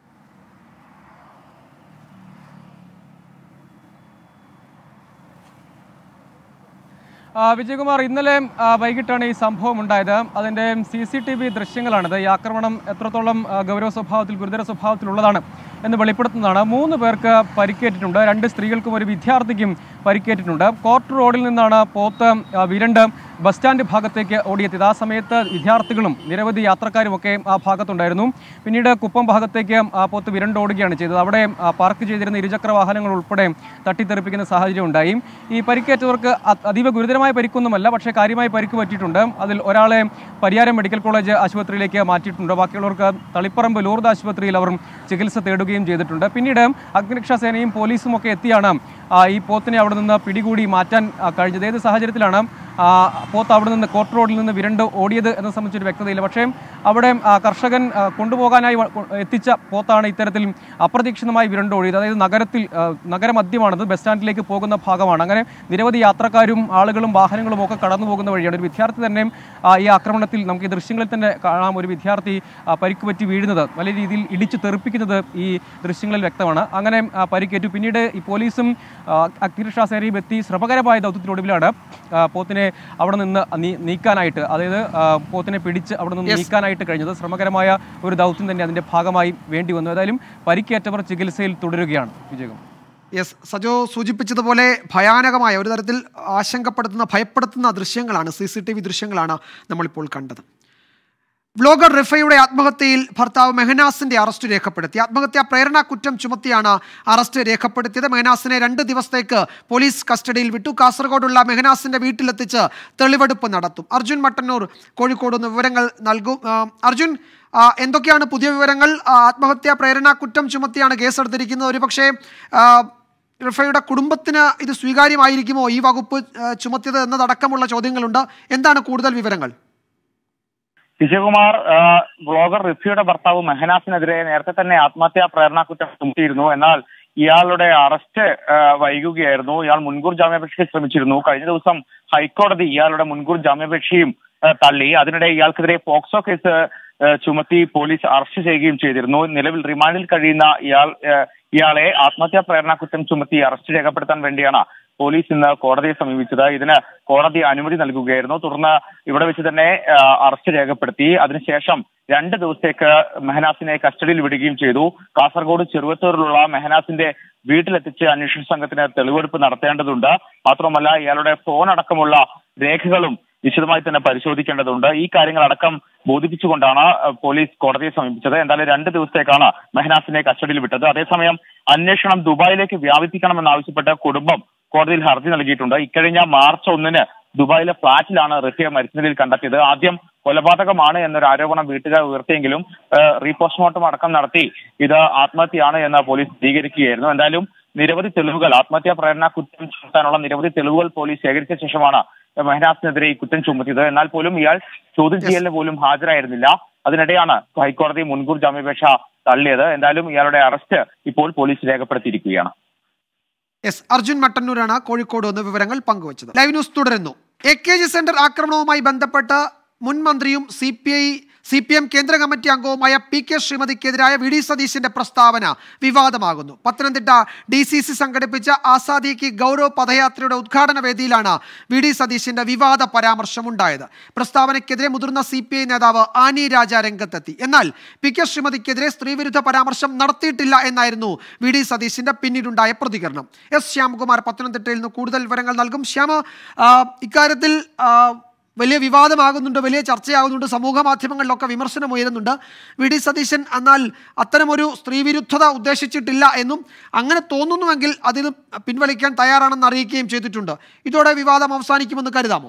ആ, വിജയകുമാർ ഇന്നലെ ആ, വൈകിട്ടാണ് ഈ സംഭവം ഉണ്ടായത് അതിൻ്റെ സി സി ടി വി ദൃശ്യങ്ങളാണിത് ഈ ആക്രമണം എത്രത്തോളം ആ, ഗൗരവ സ്വഭാവത്തിൽ ഗുരുതര സ്വഭാവത്തിലുള്ളതാണ് എന്ന് വെളിപ്പെടുത്തുന്നതാണ് മൂന്ന് പേർക്ക് പരിക്കേറ്റിട്ടുണ്ട് രണ്ട് സ്ത്രീകൾക്കും ഒരു വിദ്യാർത്ഥിക്കും പരിക്കേറ്റിട്ടുണ്ട് കോർട്ട് റോഡിൽ നിന്നാണ് പോത്ത് ആ, വിരണ്ട് ബസ് സ്റ്റാൻഡ് ഭാഗത്തേക്ക് ഓടിയെത്തിയത് ആ സമയത്ത് വിദ്യാർത്ഥികളും നിരവധി യാത്രക്കാരുമൊക്കെ ആ ഭാഗത്തുണ്ടായിരുന്നു പിന്നീട് കുപ്പം ഭാഗത്തേക്ക് ആ പോത്ത് വിരണ്ടോടുകയാണ് ചെയ്തത് അവിടെ ആ, പാർക്ക് ചെയ്തിരുന്ന ഇരുചക്ര വാഹനങ്ങൾ ഉൾപ്പെടെ തട്ടിത്തെറിപ്പിക്കുന്ന സാഹചര്യം ഉണ്ടായി ഈ പരിക്കേറ്റവർക്ക് അ- അതീവ ഗുരുതരമായ പരിക്കൊന്നുമല്ല പക്ഷേ കാര്യമായി പരിക്ക് പറ്റിയിട്ടുണ്ട് അതിൽ ഒരാളെ പരിയാരം മെഡിക്കൽ കോളേജ് ആശുപത്രിയിലേക്ക് മാറ്റിയിട്ടുണ്ട് ബാക്കിയുള്ളവർക്ക് തളിപ്പറമ്പ് ലൂർദ് ആശുപത്രിയിൽ അവർ ചികിത്സ തേടുകയും ചെയ്തിട്ടുണ്ട് പിന്നീട് അഗ്നിരക്ഷാ സേനയും പോലീസും ഒക്കെ എത്തിയാണ് ആ, ഈ പോത്തിനെ അവിടെ നിന്ന് പിടികൂടി മാറ്റാൻ ആ, കഴിഞ്ഞത് ഏത് സാഹചര്യത്തിലാണ് ആ, പോത്ത് അവിടെ നിന്ന് കോർട്ട് റോഡിൽ നിന്ന് വിരണ്ട് ഓടിയത് എന്നത് സംബന്ധിച്ചൊരു വ്യക്തതയില്ല പക്ഷേ അവിടെ ആ, കർഷകൻ ആ, കൊണ്ടുപോകാനായി വ- കൊ- എത്തിച്ച പോത്താണ് ഇത്തരത്തിൽ അപ്രതീക്ഷിതമായി വിരണ്ട് ഓടിയത് അതായത് നഗരത്തിൽ ആ, നഗരമധ്യമാണത് ബസ് സ്റ്റാൻഡിലേക്ക് പോകുന്ന ഭാഗമാണ് അങ്ങനെ നിരവധി യാത്രക്കാരും ആളുകളും വാഹനങ്ങളും ഒക്കെ കടന്നു പോകുന്ന വഴിയാണ് ഒരു വിദ്യാർത്ഥി തന്നെ ആ, ഈ ആക്രമണത്തിൽ നമുക്ക് ഈ ദൃശ്യങ്ങളിൽ തന്നെ കാണാം ഒരു വിദ്യാർത്ഥി ആ, പരിക്ക് പറ്റി വീഴുന്നത് വലിയ രീതിയിൽ ഇടിച്ചു തെറിപ്പിക്കുന്നത് ഈ ദൃശ്യങ്ങളിൽ വ്യക്തമാണ് അങ്ങനെ ആ, പരിക്കേറ്റു പിന്നീട് ഈ പോലീസും ആ, അഗ്നിരക്ഷാ സേനയും എത്തി ശ്രമകരമായ ദൗത്യത്തിനൊടുവിലാണ് ആ, പോത്തിനെ അവിടെ നിന്ന് നീ- നീക്കാനായിട്ട് അതായത് ആ, പോത്തിനെ പിടിച്ച് അവിടെ നിന്ന് നീക്കാനായിട്ട് കഴിഞ്ഞത് ശ്രമകരമായ ഒരു ദൗത്യം തന്നെ അതിന്റെ ഭാഗമായി വേണ്ടി വന്നു ഏതായാലും പരിക്കേറ്റവർ ചികിത്സയിൽ തുടരുകയാണ് വിജയകുമാർ
യെസ് സജോ സൂചിപ്പിച്ചതുപോലെ ഭയാനകമായ ഒരു തരത്തിൽ ആശങ്കപ്പെടുത്തുന്ന ഭയപ്പെടുത്തുന്ന ദൃശ്യങ്ങളാണ് സി സി ടി വി ദൃശ്യങ്ങളാണ് നമ്മളിപ്പോൾ കണ്ടത് വ്ലോഗർ റിഫയുടെ ആത്മഹത്യയിൽ ഭർത്താവ് മെഹനാസിന്റെ അറസ്റ്റ് രേഖപ്പെടുത്തി ആത്മഹത്യാ പ്രേരണ കുറ്റം ചുമത്തിയാണ് അറസ്റ്റ് രേഖപ്പെടുത്തിയത് മെഹനാസിനെ രണ്ട് ദിവസത്തേക്ക് പോലീസ് കസ്റ്റഡിയിൽ വിട്ടു കാസർഗോഡുള്ള മെഹനാസിന്റെ വീട്ടിലെത്തിച്ച് തെളിവെടുപ്പ് നടത്തും അർജുൻ മട്ടന്നൂർ കോഴിക്കോട് നിന്ന് വിവരങ്ങൾ നൽകും ആ, അർജുൻ ആ, എന്തൊക്കെയാണ് പുതിയ വിവരങ്ങൾ ആ, ആത്മഹത്യാ പ്രേരണ കുറ്റം ചുമത്തിയാണ് കേസെടുത്തിരിക്കുന്നത് ഒരുപക്ഷേ ആ, റിഫയുടെ കുടുംബത്തിന് ഇത് സ്വീകാര്യമായിരിക്കുമോ ഈ വകുപ്പ് ആ, ചുമത്തിയത് എന്നതടക്കമുള്ള ചോദ്യങ്ങളുണ്ട് എന്താണ് കൂടുതൽ വിവരങ്ങൾ
വിജയകുമാർ ആ, ബ്ലോഗർ റിഫിയുടെ ഭർത്താവ് മെഹനാസിനെതിരെ നേരത്തെ തന്നെ ആത്മഹത്യാ പ്രേരണ കുറ്റം ചുമത്തിയിരുന്നു എന്നാൽ ഇയാളുടെ അറസ്റ്റ് ആ, വൈകുകയായിരുന്നു ഇയാൾ മുൻകൂർ ജാമ്യാപേക്ഷയ്ക്ക് ശ്രമിച്ചിരുന്നു കഴിഞ്ഞ ദിവസം ഹൈക്കോടതി ഇയാളുടെ മുൻകൂർ ജാമ്യാപേക്ഷയും ആ, തള്ളി അതിനിടെ ഇയാൾക്കെതിരെ പോക്സോ കേസ് ആ, ചുമത്തി പോലീസ് അറസ്റ്റ് ചെയ്യുകയും ചെയ്തിരുന്നു നിലവിൽ റിമാൻഡിൽ കഴിയുന്ന ഇയാൾ ആ, ഇയാളെ ആത്മഹത്യാ പ്രേരണ കുറ്റം ചുമത്തി അറസ്റ്റ് രേഖപ്പെടുത്താൻ വേണ്ടിയാണ് പോലീസ് ഇന്ന് കോടതിയെ സമീപിച്ചത് ഇതിന് കോടതി അനുമതി നൽകുകയായിരുന്നു തുടർന്ന് ഇവിടെ വെച്ച് തന്നെ ആ, അറസ്റ്റ് രേഖപ്പെടുത്തി അതിനുശേഷം രണ്ട് ദിവസത്തേക്ക് മെഹനാസിനെ കസ്റ്റഡിയിൽ വിടുകയും ചെയ്തു കാസർഗോഡ് ചെറുവത്തൂരിലുള്ള മെഹനാസിന്റെ വീട്ടിലെത്തിച്ച് അന്വേഷണ സംഘത്തിന് തെളിവെടുപ്പ് നടത്തേണ്ടതുണ്ട് മാത്രമല്ല ഇയാളുടെ ഫോൺ അടക്കമുള്ള രേഖകളും വിശദമായി തന്നെ പരിശോധിക്കേണ്ടതുണ്ട് ഈ കാര്യങ്ങളടക്കം ബോധിപ്പിച്ചുകൊണ്ടാണ് ആ, പോലീസ് കോടതിയെ സമീപിച്ചത് എന്തായാലും രണ്ട് ദിവസത്തേക്കാണ് മെഹനാസിനെ കസ്റ്റഡിയിൽ വിട്ടത് അതേസമയം അന്വേഷണം ദുബായിലേക്ക് വ്യാപിപ്പിക്കണമെന്നാവശ്യപ്പെട്ട് കുടുംബം കോടതിയിൽ ഹർജി നൽകിയിട്ടുണ്ട് ഇക്കഴിഞ്ഞ മാർച്ച് ഒന്നിന് ദുബായിലെ ഫ്ളാറ്റിലാണ് റിഫിയെ മരിച്ച നിലയിൽ കണ്ടെത്തിയത് ആദ്യം കൊലപാതകമാണ് എന്നൊരു ആരോപണം വീട്ടുകാർ ഉയർത്തിയെങ്കിലും റീപോസ്റ്റ്മോർട്ടം അടക്കം നടത്തി ഇത് ആത്മഹത്യയാണ് എന്ന് പോലീസ് സ്ഥിരീകരിക്കുകയായിരുന്നു എന്തായാലും നിരവധി തെളിവുകൾ ആത്മഹത്യാ പ്രേരണ കുറ്റം ചുമത്താനുള്ള നിരവധി തെളിവുകൾ പോലീസ് ശേഖരിച്ച ശേഷമാണ് മെഹനാസിനെതിരെ ഈ കുറ്റം ചുമത്തിയത് എന്നാൽ പോലും ഇയാൾ ചോദ്യം ചെയ്യലിന് പോലും ഹാജരായിരുന്നില്ല അതിനിടെയാണ് ഹൈക്കോടതി മുൻകൂർ ജാമ്യാപേക്ഷ തള്ളിയത് എന്തായാലും ഇയാളുടെ അറസ്റ്റ് ഇപ്പോൾ പോലീസ് രേഖപ്പെടുത്തിയിരിക്കുകയാണ്
എസ് അർജുൻ മട്ടന്നൂരാണ് കോഴിക്കോട് നിന്ന് വിവരങ്ങൾ പങ്കുവച്ചത് ലൈവ് ന്യൂസ് തുടരുന്നു എ കെ ജി സെന്റർ ആക്രമണവുമായി ബന്ധപ്പെട്ട് മുൻ മന്ത്രിയും C P I C P M കേന്ദ്ര കമ്മിറ്റി അംഗവുമായ പി കെ ശ്രീമതിക്കെതിരായ വി ഡി സതീശിന്റെ പ്രസ്താവന വിവാദമാകുന്നു പത്തനംതിട്ട ഡി സി സി സംഘടിപ്പിച്ച ആസാദി കി ഗൗരവ് പദയാത്രയുടെ ഉദ്ഘാടന വേദിയിലാണ് വി ഡി സതീശിന്റെ വിവാദ പരാമർശമുണ്ടായത് പ്രസ്താവനയ്ക്കെതിരെ മുതിർന്ന സി പി ഐ നേതാവ് ആനി രാജ രംഗത്തെത്തി എന്നാൽ പി കെ ശ്രീമതിക്കെതിരെ സ്ത്രീവിരുദ്ധ പരാമർശം നടത്തിയിട്ടില്ല എന്നായിരുന്നു വി ഡി സതീശിന്റെ പിന്നീടുണ്ടായ പ്രതികരണം എസ് ശ്യാംകുമാർ പത്തനംതിട്ടയിൽ നിന്ന് കൂടുതൽ വിവരങ്ങൾ നൽകും ശ്യാമ ആ, ഇക്കാര്യത്തിൽ ആ, വലിയ വിവാദമാകുന്നുണ്ട് വലിയ ചർച്ചയാകുന്നുണ്ട് സമൂഹ മാധ്യമങ്ങളിലൊക്കെ വിമർശനം ഉയരുന്നുണ്ട് വി ഡി സതീശൻ എന്നാൽ അത്തരമൊരു സ്ത്രീവിരുദ്ധത ഉദ്ദേശിച്ചിട്ടില്ല എന്നും അങ്ങനെ തോന്നുന്നുവെങ്കിൽ അതിന് പിൻവലിക്കാൻ തയ്യാറാണെന്ന് അറിയിക്കുകയും ചെയ്തിട്ടുണ്ട് ഇതോടെ വിവാദം അവസാനിക്കുമെന്ന് കരുതാമോ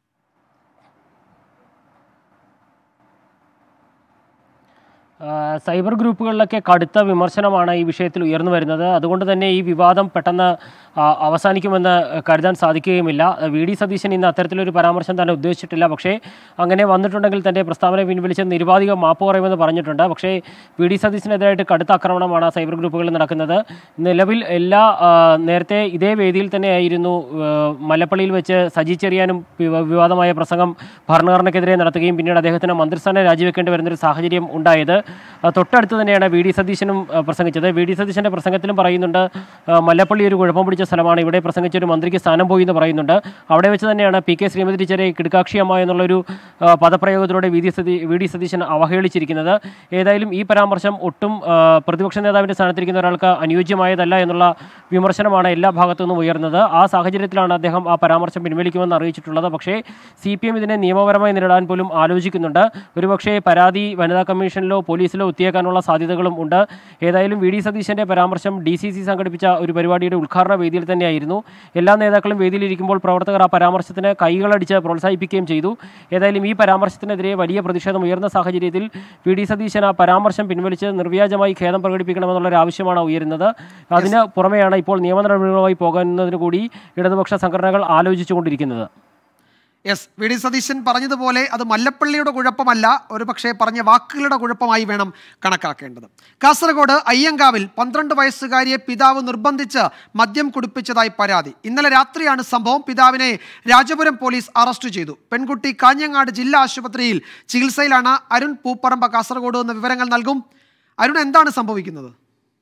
ആ, സൈബർ ഗ്രൂപ്പുകളിലൊക്കെ കടുത്ത വിമർശനമാണ് ഈ വിഷയത്തിൽ ഉയർന്നു വരുന്നത് അതുകൊണ്ട് തന്നെ ഈ വിവാദം പെട്ടെന്ന് ആ, അവസാനിക്കുമെന്ന് കരുതാൻ സാധിക്കുകയുമില്ല വി ഡി സതീശൻ ഇന്ന് അത്തരത്തിലൊരു പരാമർശം തന്നെ ഉദ്ദേശിച്ചിട്ടില്ല പക്ഷേ അങ്ങനെ വന്നിട്ടുണ്ടെങ്കിൽ തൻ്റെ പ്രസ്താവന പിൻവലിച്ച് നിരുപാധികം മാപ്പ് പറയുമെന്ന് പറഞ്ഞിട്ടുണ്ട് പക്ഷേ വി ഡി സതീശനെതിരായിട്ട് കടുത്ത ആക്രമണമാണ് സൈബർ ഗ്രൂപ്പുകളിൽ നടക്കുന്നത് നിലവിൽ എല്ലാ ആ, നേരത്തെ ഇതേ വേദിയിൽ തന്നെയായിരുന്നു ആ, മല്ലപ്പള്ളിയിൽ വെച്ച് സജി ചെറിയാനും വിവ- വിവാദമായ പ്രസംഗം ഭരണഘടനയ്ക്കെതിരെ നടത്തുകയും പിന്നീട് അദ്ദേഹത്തിന് മന്ത്രിസ്ഥാനം രാജിവെക്കേണ്ടി വരുന്നൊരു സാഹചര്യം ഉണ്ടായത് ആ, തൊട്ടടുത്ത് തന്നെയാണ് വി ഡി സതീശനും ആ, പ്രസംഗിച്ചത് വി ഡി സതീശൻ്റെ പ്രസംഗത്തിലും പറയുന്നുണ്ട് ആ, മല്ലപ്പള്ളി ഒരു കുഴപ്പം പിടിച്ച സ്ഥലമാണ് ഇവിടെ പ്രസംഗിച്ച ഒരു മന്ത്രിക്ക് സ്ഥാനം പോയി എന്ന് പറയുന്നുണ്ട് അവിടെ വെച്ച് തന്നെയാണ് പി കെ ശ്രീമതി ടീച്ചറെ കിടക്കാക്ഷിയമ്മ എന്നുള്ളൊരു ആ, പദപ്രയോഗത്തിലൂടെ വി ഡി സതീ വി ഡി സതീശൻ അവഹേളിച്ചിരിക്കുന്നത് ഏതായാലും ഈ പരാമർശം ഒട്ടും ആ, പ്രതിപക്ഷ നേതാവിൻ്റെ സ്ഥാനത്തിരിക്കുന്ന ഒരാൾക്ക് അനുയോജ്യമായതല്ല എന്നുള്ള വിമർശനമാണ് എല്ലാ ഭാഗത്തു നിന്നും ഉയർന്നത് ആ സാഹചര്യത്തിലാണ് അദ്ദേഹം ആ പരാമർശം പിൻവലിക്കുമെന്ന് അറിയിച്ചിട്ടുള്ളത് പക്ഷേ സി പി എം ഇതിനെ നിയമപരമായി നേരിടാൻ പോലും ആലോചിക്കുന്നുണ്ട് ഒരുപക്ഷേ പരാതി വനിതാ കമ്മീഷനിലോ പോലീസിലോ എത്തിയേക്കാനുള്ള സാധ്യതകളും ഉണ്ട് ഏതായാലും വി ഡി സതീശന്റെ പരാമർശം ഡി സി സി സംഘടിപ്പിച്ച ഒരു പരിപാടിയുടെ ഉദ്ഘാടന വേദിയിൽ തന്നെയായിരുന്നു എല്ലാ നേതാക്കളും വേദിയിലിരിക്കുമ്പോൾ പ്രവർത്തകർ ആ പരാമർശത്തിന് കൈകളടിച്ച് പ്രോത്സാഹിപ്പിക്കുകയും ചെയ്തു ഏതായാലും ഈ പരാമർശത്തിനെതിരെ വലിയ പ്രതിഷേധം ഉയർന്ന സാഹചര്യത്തിൽ വി ഡി സതീശൻ ആ പരാമർശം പിൻവലിച്ച് നിർവ്യാജമായി ഖേദം പ്രകടിപ്പിക്കണമെന്നുള്ളൊരു ആവശ്യമാണ് ഉയരുന്നത് അതിന് പുറമെയാണ് ഇപ്പോൾ നിയമ നടപടികളുമായി പോകുന്നതിന് കൂടി ഇടതുപക്ഷ സംഘടനകൾ ആലോചിച്ചുകൊണ്ടിരിക്കുന്നത്
യെസ് വി ഡി സതീശൻ പറഞ്ഞതുപോലെ അത് മല്ലപ്പള്ളിയുടെ കുഴപ്പമല്ല ഒരു പക്ഷേ പറഞ്ഞ വാക്കുകളുടെ കുഴപ്പമായി വേണം കണക്കാക്കേണ്ടത് കാസർഗോഡ് അയ്യങ്കാവിൽ പന്ത്രണ്ട് വയസ്സുകാരിയെ പിതാവ് നിർബന്ധിച്ച് മദ്യം കുടിപ്പിച്ചതായി പരാതി ഇന്നലെ രാത്രിയാണ് സംഭവം പിതാവിനെ രാജപുരം പോലീസ് അറസ്റ്റ് ചെയ്തു പെൺകുട്ടി കാഞ്ഞങ്ങാട് ജില്ലാ ആശുപത്രിയിൽ ചികിത്സയിലാണ് അരുൺ പൂപ്പറമ്പ കാസർഗോഡ് എന്ന വിവരങ്ങൾ നൽകും അരുൺ എന്താണ് സംഭവിക്കുന്നത്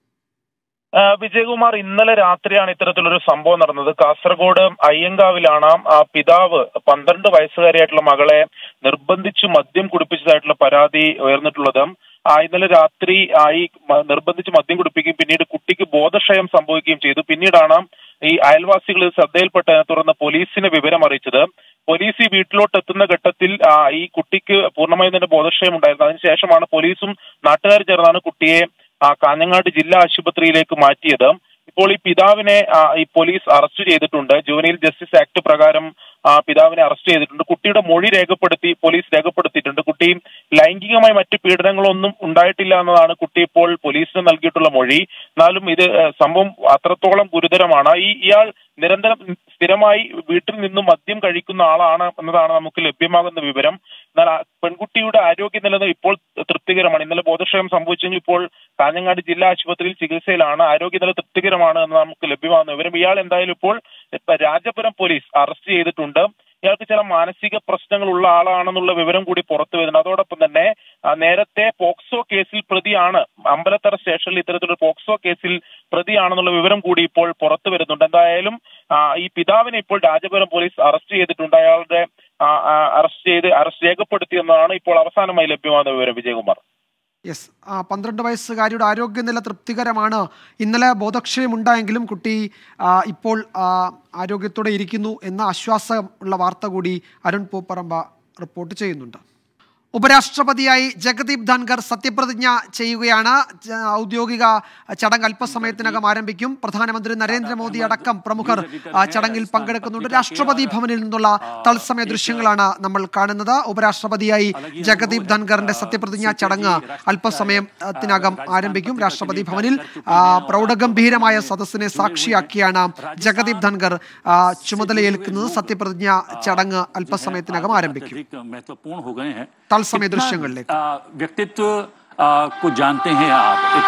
ആ, വിജയകുമാർ ഇന്നലെ രാത്രിയാണ് ഇത്തരത്തിലൊരു സംഭവം നടന്നത് കാസർഗോഡ് അയ്യങ്കാവിലാണ് ആ പിതാവ് പന്ത്രണ്ട് വയസ്സുകാരിയായിട്ടുള്ള മകളെ നിർബന്ധിച്ചു മദ്യം കുടിപ്പിച്ചതായിട്ടുള്ള പരാതി ഉയർന്നിട്ടുള്ളത് ആ ഇന്നലെ രാത്രി ആ ഈ മ- നിർബന്ധിച്ച് മദ്യം കുടിപ്പിക്കുകയും പിന്നീട് കുട്ടിക്ക് ബോധക്ഷയം സംഭവിക്കുകയും ചെയ്തു പിന്നീടാണ് ഈ അയൽവാസികൾ ഇത് ശ്രദ്ധയിൽപ്പെട്ടതിനെ തുടർന്ന് പോലീസിനെ വിവരം അറിയിച്ചത് പോലീസ് ഈ വീട്ടിലോട്ട് എത്തുന്ന ഘട്ടത്തിൽ ആ, ഈ കുട്ടിക്ക് പൂർണ്ണമായും തന്നെ ബോധക്ഷയം ഉണ്ടായിരുന്നു അതിനുശേഷമാണ് പോലീസും നാട്ടുകാർ ചേർന്നാണ് കുട്ടിയെ ആ, കാഞ്ഞങ്ങാട് ജില്ലാ ആശുപത്രിയിലേക്ക് മാറ്റിയത് ഇപ്പോൾ ഈ പിതാവിനെ ആ, ഈ പോലീസ് അറസ്റ്റ് ചെയ്തിട്ടുണ്ട് ജുവനൈൽ ജസ്റ്റിസ് ആക്ട് പ്രകാരം ആ, പിതാവിനെ അറസ്റ്റ് ചെയ്തിട്ടുണ്ട് കുട്ടിയുടെ മൊഴി രേഖപ്പെടുത്തി പോലീസ് രേഖപ്പെടുത്തിയിട്ടുണ്ട് കുട്ടി ലൈംഗികമായി മറ്റ് പീഡനങ്ങളൊന്നും ഉണ്ടായിട്ടില്ല എന്നതാണ് കുട്ടി ഇപ്പോൾ പോലീസിന് നൽകിയിട്ടുള്ള മൊഴി എന്നാലും ഇത് ഏ, സംഭവം അത്രത്തോളം ഗുരുതരമാണ് ഈ ഇയാൾ നിരന്തരം സ്ഥിരമായി വീട്ടിൽ നിന്നും മദ്യം കഴിക്കുന്ന ആളാണ് എന്നതാണ് നമുക്ക് ലഭ്യമാകുന്ന വിവരം എന്നാൽ ആ പെൺകുട്ടിയുടെ ആരോഗ്യനില ഇപ്പോൾ തൃപ്തികരമാണ് ഇന്നലെ ബോധക്ഷയം സംഭവിച്ചെങ്കിൽ ഇപ്പോൾ കാഞ്ഞങ്ങാട് ജില്ലാ ആശുപത്രിയിൽ ചികിത്സയിലാണ് ആരോഗ്യനില തൃപ്തികരമാണ് എന്ന് നമുക്ക് ലഭ്യമാകുന്ന വിവരം ഇയാൾ എന്തായാലും ഇപ്പോൾ ഇപ്പ രാജപുരം പോലീസ് അറസ്റ്റ് ചെയ്തിട്ടുണ്ട് ഇയാൾക്ക് ചില മാനസിക പ്രശ്നങ്ങളുള്ള ആളാണെന്നുള്ള വിവരം കൂടി പുറത്തു വരുന്നുണ്ട് അതോടൊപ്പം തന്നെ ആ, നേരത്തെ പോക്സോ കേസിൽ പ്രതിയാണ് അമ്പലത്തറ സ്റ്റേഷനിൽ ഇത്തരത്തിലൊരു പോക്സോ കേസിൽ പ്രതിയാണെന്നുള്ള വിവരം കൂടി ഇപ്പോൾ പുറത്തു വരുന്നുണ്ട് എന്തായാലും ആ, ഈ പിതാവിനെ ഇപ്പോൾ രാജപുരം പോലീസ് അറസ്റ്റ് ചെയ്തിട്ടുണ്ട് അയാളുടെ ആ, ആ, അറസ്റ്റ് ചെയ്ത് അറസ്റ്റ് രേഖപ്പെടുത്തിയെന്നാണ് ഇപ്പോൾ അവസാനമായി ലഭ്യമാകുന്ന വിവരം വിജയകുമാർ
യെസ് ആ പന്ത്രണ്ട് വയസ്സുകാരിയുടെ ആരോഗ്യനില തൃപ്തികരമാണ് ഇന്നലെ ബോധക്ഷയമുണ്ടായെങ്കിലും കുട്ടി ആ, ഇപ്പോൾ ആ, ആരോഗ്യത്തോടെ ഇരിക്കുന്നു എന്ന ആശ്വാസമുള്ള വാർത്ത കൂടി അരുൺ പൂപ്പറമ്പ റിപ്പോർട്ട് ചെയ്യുന്നുണ്ട് ഉപരാഷ്ട്രപതിയായി ജഗദീപ് ധൻഖർ സത്യപ്രതിജ്ഞ ചെയ്യുകയാണ് ജ- ഔദ്യോഗിക ചടങ്ങ് അല്പസമയത്തിനകം ആരംഭിക്കും പ്രധാനമന്ത്രി നരേന്ദ്രമോദി അടക്കം പ്രമുഖർ ആ, ചടങ്ങിൽ പങ്കെടുക്കുന്നുണ്ട് രാഷ്ട്രപതി ഭവനിൽ നിന്നുള്ള തത്സമയ ദൃശ്യങ്ങളാണ് നമ്മൾ കാണുന്നത് ഉപരാഷ്ട്രപതിയായി ജഗദീപ് ധൻഖറിന്റെ സത്യപ്രതിജ്ഞാ ചടങ്ങ് അല്പസമയത്തിനകം ആരംഭിക്കും രാഷ്ട്രപതി ഭവനിൽ ആ, പ്രൗഢഗംഭീരമായ സദസ്സിനെ സാക്ഷിയാക്കിയാണ് ജഗദീപ് ധൻഖർ ആ, ചുമതലയേൽക്കുന്നത് സത്യപ്രതിജ്ഞ ചടങ്ങ് അല്പസമയത്തിനകം ആരംഭിക്കും
अधिक महत्वपूर्ण हो गए हैं
തത്സമയ
कितना,
ദൃശ്യങ്ങളിലേക്ക്
आ, व्यक्तित्व आ, को जानते हैं आप एक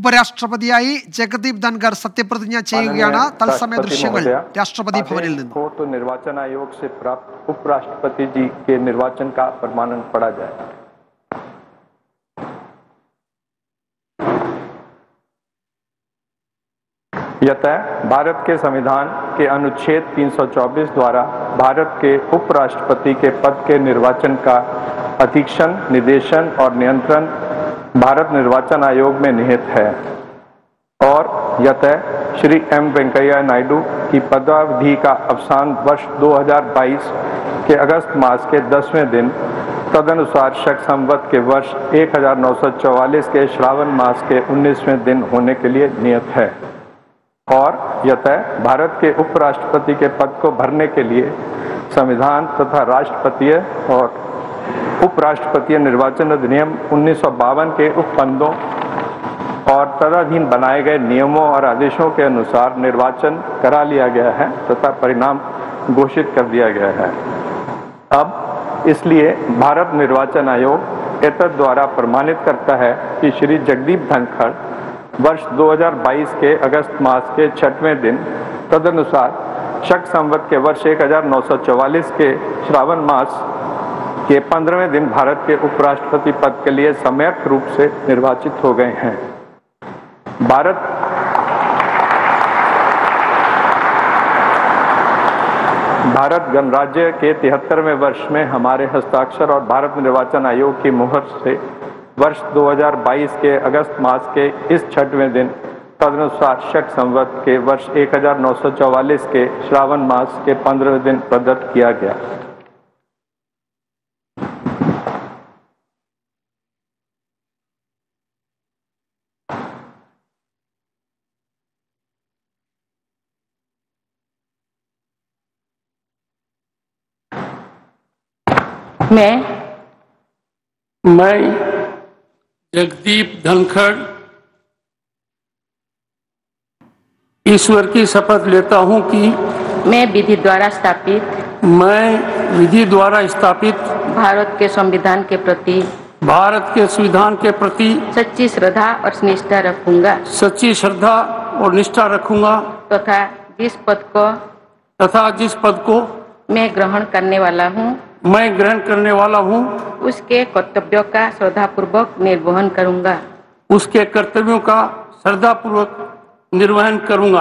ഉപരാഷ്ട്രപതിയായി ജഗദീപ് ധൻഖർ സത്യപ്രതിജ്ഞ ചെയ്യുകയാണ്
माननीय
തത്സമയ
राष्ट्रपति
ദൃശ്യങ്ങൾ
महोदया,
രാഷ്ട്രപതി
आदेश
ഭവനിൽ നിന്ന്
हो तो निर्वाचन आयोग से प्राप्त उपराष्ट्रपति जी के निर्वाचन का प्रमाणन पढ़ा जाए यतः भारत के संविधान के अनुच्छेद 324 द्वारा भारत के उपराष्ट्रपति के पद के निर्वाचन का अधीक्षण निदेशन और नियंत्रण भारत निर्वाचन आयोग में निहित है और यतः श्री एम वेंकैया नायडू की पदावधि का अवसान वर्ष 2022 के अगस्त मास के 10वें दिन तदनुसार शक संवत के वर्ष 1944 के श्रावण मास के 19वें दिन होने के लिए नियत है और यतः भारत के उपराष्ट्रपति के पद को भरने के लिए संविधान तथा राष्ट्रपतीय और उपराष्ट्रपतीय निर्वाचन अधिनियम उन्नीस के उपबंधों और तदाधीन बनाए गए नियमों और आदेशों के अनुसार निर्वाचन करा लिया गया है तथा परिणाम घोषित कर दिया गया है अब इसलिए भारत निर्वाचन आयोग एतद द्वारा प्रमाणित करता है कि श्री जगदीप धनखड़ वर्ष 2022 के अगस्त मास के छठवें दिन तदनुसार शक संवत के वर्ष 1944 के श्रावण मास के पंद्रहवें दिन भारत के उपराष्ट्रपति पद के लिए सम्यक रूप से निर्वाचित हो गए हैं भारत भारत गणराज्य के तिहत्तरवें वर्ष में हमारे हस्ताक्षर और भारत निर्वाचन आयोग की मुहर से वर्ष 2022 के अगस्त मास के इस छठवें दिन तदनुसार शक संवत के वर्ष 1944 के श्रावण मास के पंद्रहवें दिन प्रदत्त किया गया
मैं मैं जगदीप धनखड़ ईश्वर की शपथ लेता हूं कि
मैं विधि द्वारा स्थापित
मैं विधि द्वारा स्थापित
भारत के संविधान के प्रति
भारत के संविधान के प्रति
सच्ची श्रद्धा और निष्ठा रखूंगा
सच्ची श्रद्धा और निष्ठा रखूंगा
तथा जिस पद को
तथा जिस पद को
मैं ग्रहण करने वाला हूँ
मैं ग्रहण करने वाला हूँ
उसके कर्तव्यों का श्रद्धापूर्वक निर्वहन करूंगा
उसके कर्तव्यों का श्रद्धापूर्वक निर्वहन करूंगा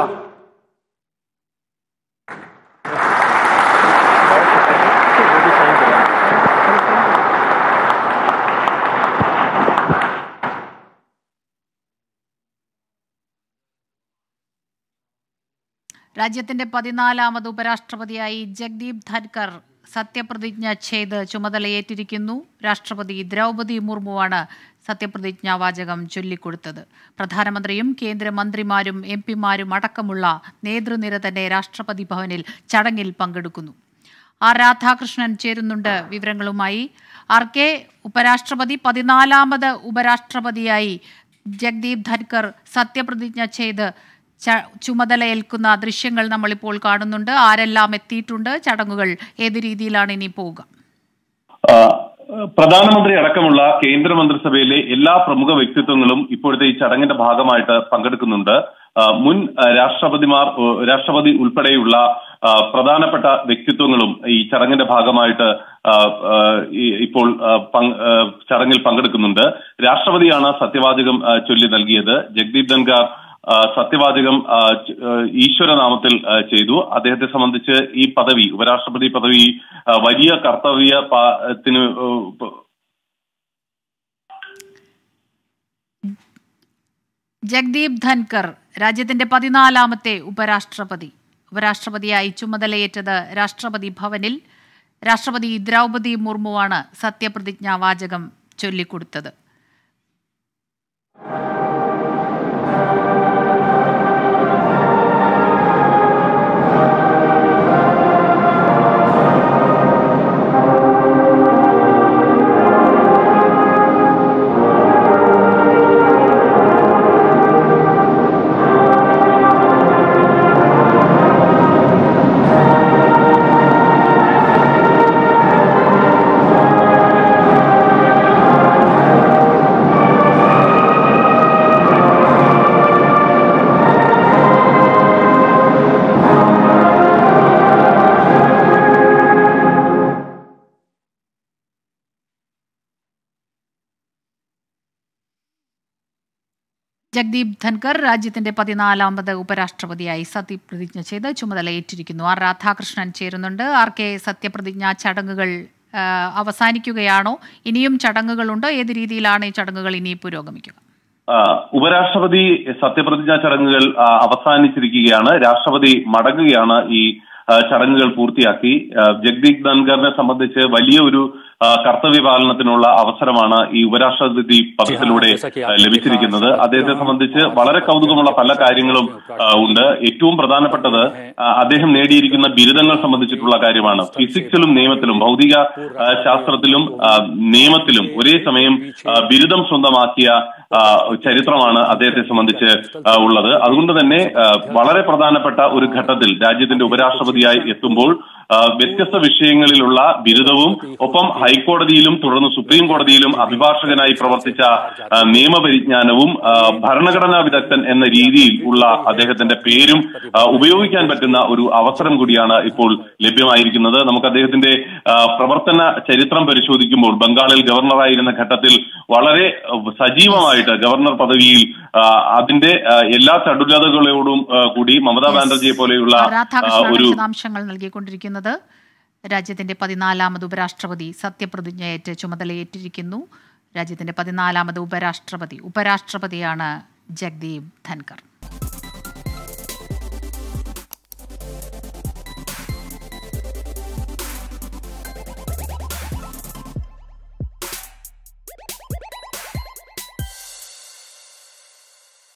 രാജ്യത്തിന്റെ പതിനാലാമത് ഉപരാഷ്ട്രപതിയായി ജഗ്ദീപ് ധൻകർ സത്യപ്രതിജ്ഞ ചെയ്ത് ചുമതലയേറ്റിരിക്കുന്നു രാഷ്ട്രപതി ദ്രൗപതി മുർമുവാണ് സത്യപ്രതിജ്ഞാ വാചകം ചൊല്ലിക്കൊടുത്തത് പ്രധാനമന്ത്രിയും കേന്ദ്രമന്ത്രിമാരും എം പിമാരും അടക്കമുള്ള നേതൃനിര തന്നെ രാഷ്ട്രപതി ഭവനിൽ ചടങ്ങിൽ പങ്കെടുക്കുന്നു ആർ രാധാകൃഷ്ണൻ ചേരുന്നുണ്ട് വിവരങ്ങളുമായി ആർ കെ ഉപരാഷ്ട്രപതി പതിനാലാമത് ഉപരാഷ്ട്രപതിയായി ജഗ്ദീപ് ധൻകർ സത്യപ്രതിജ്ഞ ചെയ്ത് ച- ചുമതലയേൽക്കുന്ന ദൃശ്യങ്ങൾ നമ്മളിപ്പോൾ കാണുന്നുണ്ട് ആരെല്ലാം എത്തിയിട്ടുണ്ട് ചടങ്ങുകൾ ഏത് രീതിയിലാണ് ഇനി പോവുക
ആ, പ്രധാനമന്ത്രി അടക്കമുള്ള കേന്ദ്രമന്ത്രിസഭയിലെ എല്ലാ പ്രമുഖ വ്യക്തിത്വങ്ങളും ഇപ്പോഴത്തെ ഈ ചടങ്ങിന്റെ ഭാഗമായിട്ട് പങ്കെടുക്കുന്നുണ്ട് ആ, മുൻ ആ, രാഷ്ട്രപതിമാർ ഓ, രാഷ്ട്രപതി ഉൾപ്പെടെയുള്ള ആ, പ്രധാനപ്പെട്ട വ്യക്തിത്വങ്ങളും ഈ ചടങ്ങിന്റെ ഭാഗമായിട്ട് ആ, ആ, ഈ- ഇപ്പോൾ ആ, പങ്ക്- ആ, ചടങ്ങിൽ പങ്കെടുക്കുന്നുണ്ട് രാഷ്ട്രപതിയാണ് സത്യവാചകം ആ, ചൊല്ലി നൽകിയത് ജഗ്ദീപ് ധൻഖാർ ആ, സത്യവാചകം ആ, ച- ആ, ഈശ്വരനാമത്തിൽ ആ, ചെയ്തു അദ്ദേഹത്തെ സംബന്ധിച്ച് ഈ പദവി ഉപരാഷ്ട്രപതി പദവി ആ, വലിയ കർത്തവ്യ പാത്തിന്
ജഗ്ദീപ് ധൻകർ രാജ്യത്തിന്റെ പതിനാലാമത്തെ ഉപരാഷ്ട്രപതി ഉപരാഷ്ട്രപതിയായി ചുമതലയേറ്റത് രാഷ്ട്രപതി ഭവനിൽ രാഷ്ട്രപതി ദ്രൗപതി മുർമുവാണ് സത്യപ്രതിജ്ഞാ വാചകം ചൊല്ലിക്കൊടുത്തത്
मैं
ജഗ്ദീപ് ധൻകർ രാജ്യത്തിന്റെ പതിനാലാമത് ഉപരാഷ്ട്രപതിയായി സത്യപ്രതിജ്ഞ ചെയ്ത് ചുമതല ഏറ്റിരിക്കുന്നു ആർ രാധാകൃഷ്ണൻ ചേരുന്നുണ്ട് ആർ കെ സത്യപ്രതിജ്ഞാ ചടങ്ങുകൾ ആ, അവസാനിക്കുകയാണോ ഇനിയും ചടങ്ങുകളുണ്ടോ ഏത് രീതിയിലാണ് ഈ ചടങ്ങുകൾ ഇനി പുരോഗമിക്കുക
ആ, ഉപരാഷ്ട്രപതി സത്യപ്രതിജ്ഞാ ചടങ്ങുകൾ ആ, അവസാനിച്ചിരിക്കുകയാണ് രാഷ്ട്രപതി മടങ്ങുകയാണ് ഈ ആ, ചടങ്ങുകൾ പൂർത്തിയാക്കി ആ, ജഗ്ദീപ് ധൻഖറിനെ സംബന്ധിച്ച് വലിയ ഒരു ആ, കർത്തവ്യ പാലനത്തിനുള്ള അവസരമാണ് ഈ ഉപരാഷ്ട്രപതി പദത്തിലൂടെ ആ, ലഭിച്ചിരിക്കുന്നത് അദ്ദേഹത്തെ സംബന്ധിച്ച് വളരെ കൗതുകമുള്ള പല കാര്യങ്ങളും ആ, ഉണ്ട് ഏറ്റവും പ്രധാനപ്പെട്ടത് ആ, അദ്ദേഹം നേടിയിരിക്കുന്ന ബിരുദങ്ങൾ സംബന്ധിച്ചിട്ടുള്ള കാര്യമാണ് ഫിസിക്സിലും നിയമത്തിലും ഭൗതിക ആ, ശാസ്ത്രത്തിലും ആ, നിയമത്തിലും ഒരേ സമയം ആ, ബിരുദം സ്വന്തമാക്കിയ ആ, ചരിത്രമാണ് അദ്ദേഹത്തെ സംബന്ധിച്ച് ആ, ഉള്ളത് അതുകൊണ്ട് തന്നെ ആ, വളരെ പ്രധാനപ്പെട്ട ഒരു ഘട്ടത്തിൽ രാജ്യത്തിന്റെ ഉപരാഷ്ട്രപതിയായി എത്തുമ്പോൾ ആ, വ്യത്യസ്ത വിഷയങ്ങളിലുള്ള ബിരുദവും ഒപ്പം ഹൈക്കോടതിയിലും തുടർന്ന് സുപ്രീം കോടതിയിലും അഭിഭാഷകനായി പ്രവർത്തിച്ച ആ, നിയമപരിജ്ഞാനവും ആ, ഭരണഘടനാ വിദഗ്ധൻ എന്ന രീതിയിൽ ഉള്ള അദ്ദേഹത്തിന്റെ പേരും ആ, ഉപയോഗിക്കാൻ പറ്റുന്ന ഒരു അവസരം കൂടിയാണ് ഇപ്പോൾ ലഭ്യമായിരിക്കുന്നത് നമുക്ക് അദ്ദേഹത്തിന്റെ ആ, പ്രവർത്തന ചരിത്രം പരിശോധിക്കുമ്പോൾ ബംഗാളിൽ ഗവർണറായിരുന്ന ഘട്ടത്തിൽ വളരെ ആ, സജീവമായിട്ട് ഗവർണർ പദവിയിൽ ആ, അതിന്റെ ആ, എല്ലാ ചടുലതകളോടും ആ, കൂടി മമതാ ബാനർജിയെ പോലെയുള്ള ആ,
രാധാകൃഷ്ണൻ
ഒരു
വിശദാംശങ്ങൾ നൽകിക്കൊണ്ടിരിക്കുന്നത് രാജ്യത്തിന്റെ പതിനാലാമത് ഉപരാഷ്ട്രപതി സത്യപ്രതിജ്ഞയേറ്റ് ചുമതലയേറ്റിരിക്കുന്നു രാജ്യത്തിന്റെ പതിനാലാമത് ഉപരാഷ്ട്രപതി ഉപരാഷ്ട്രപതിയാണ് ജഗ്ദീപ് ധൻകർ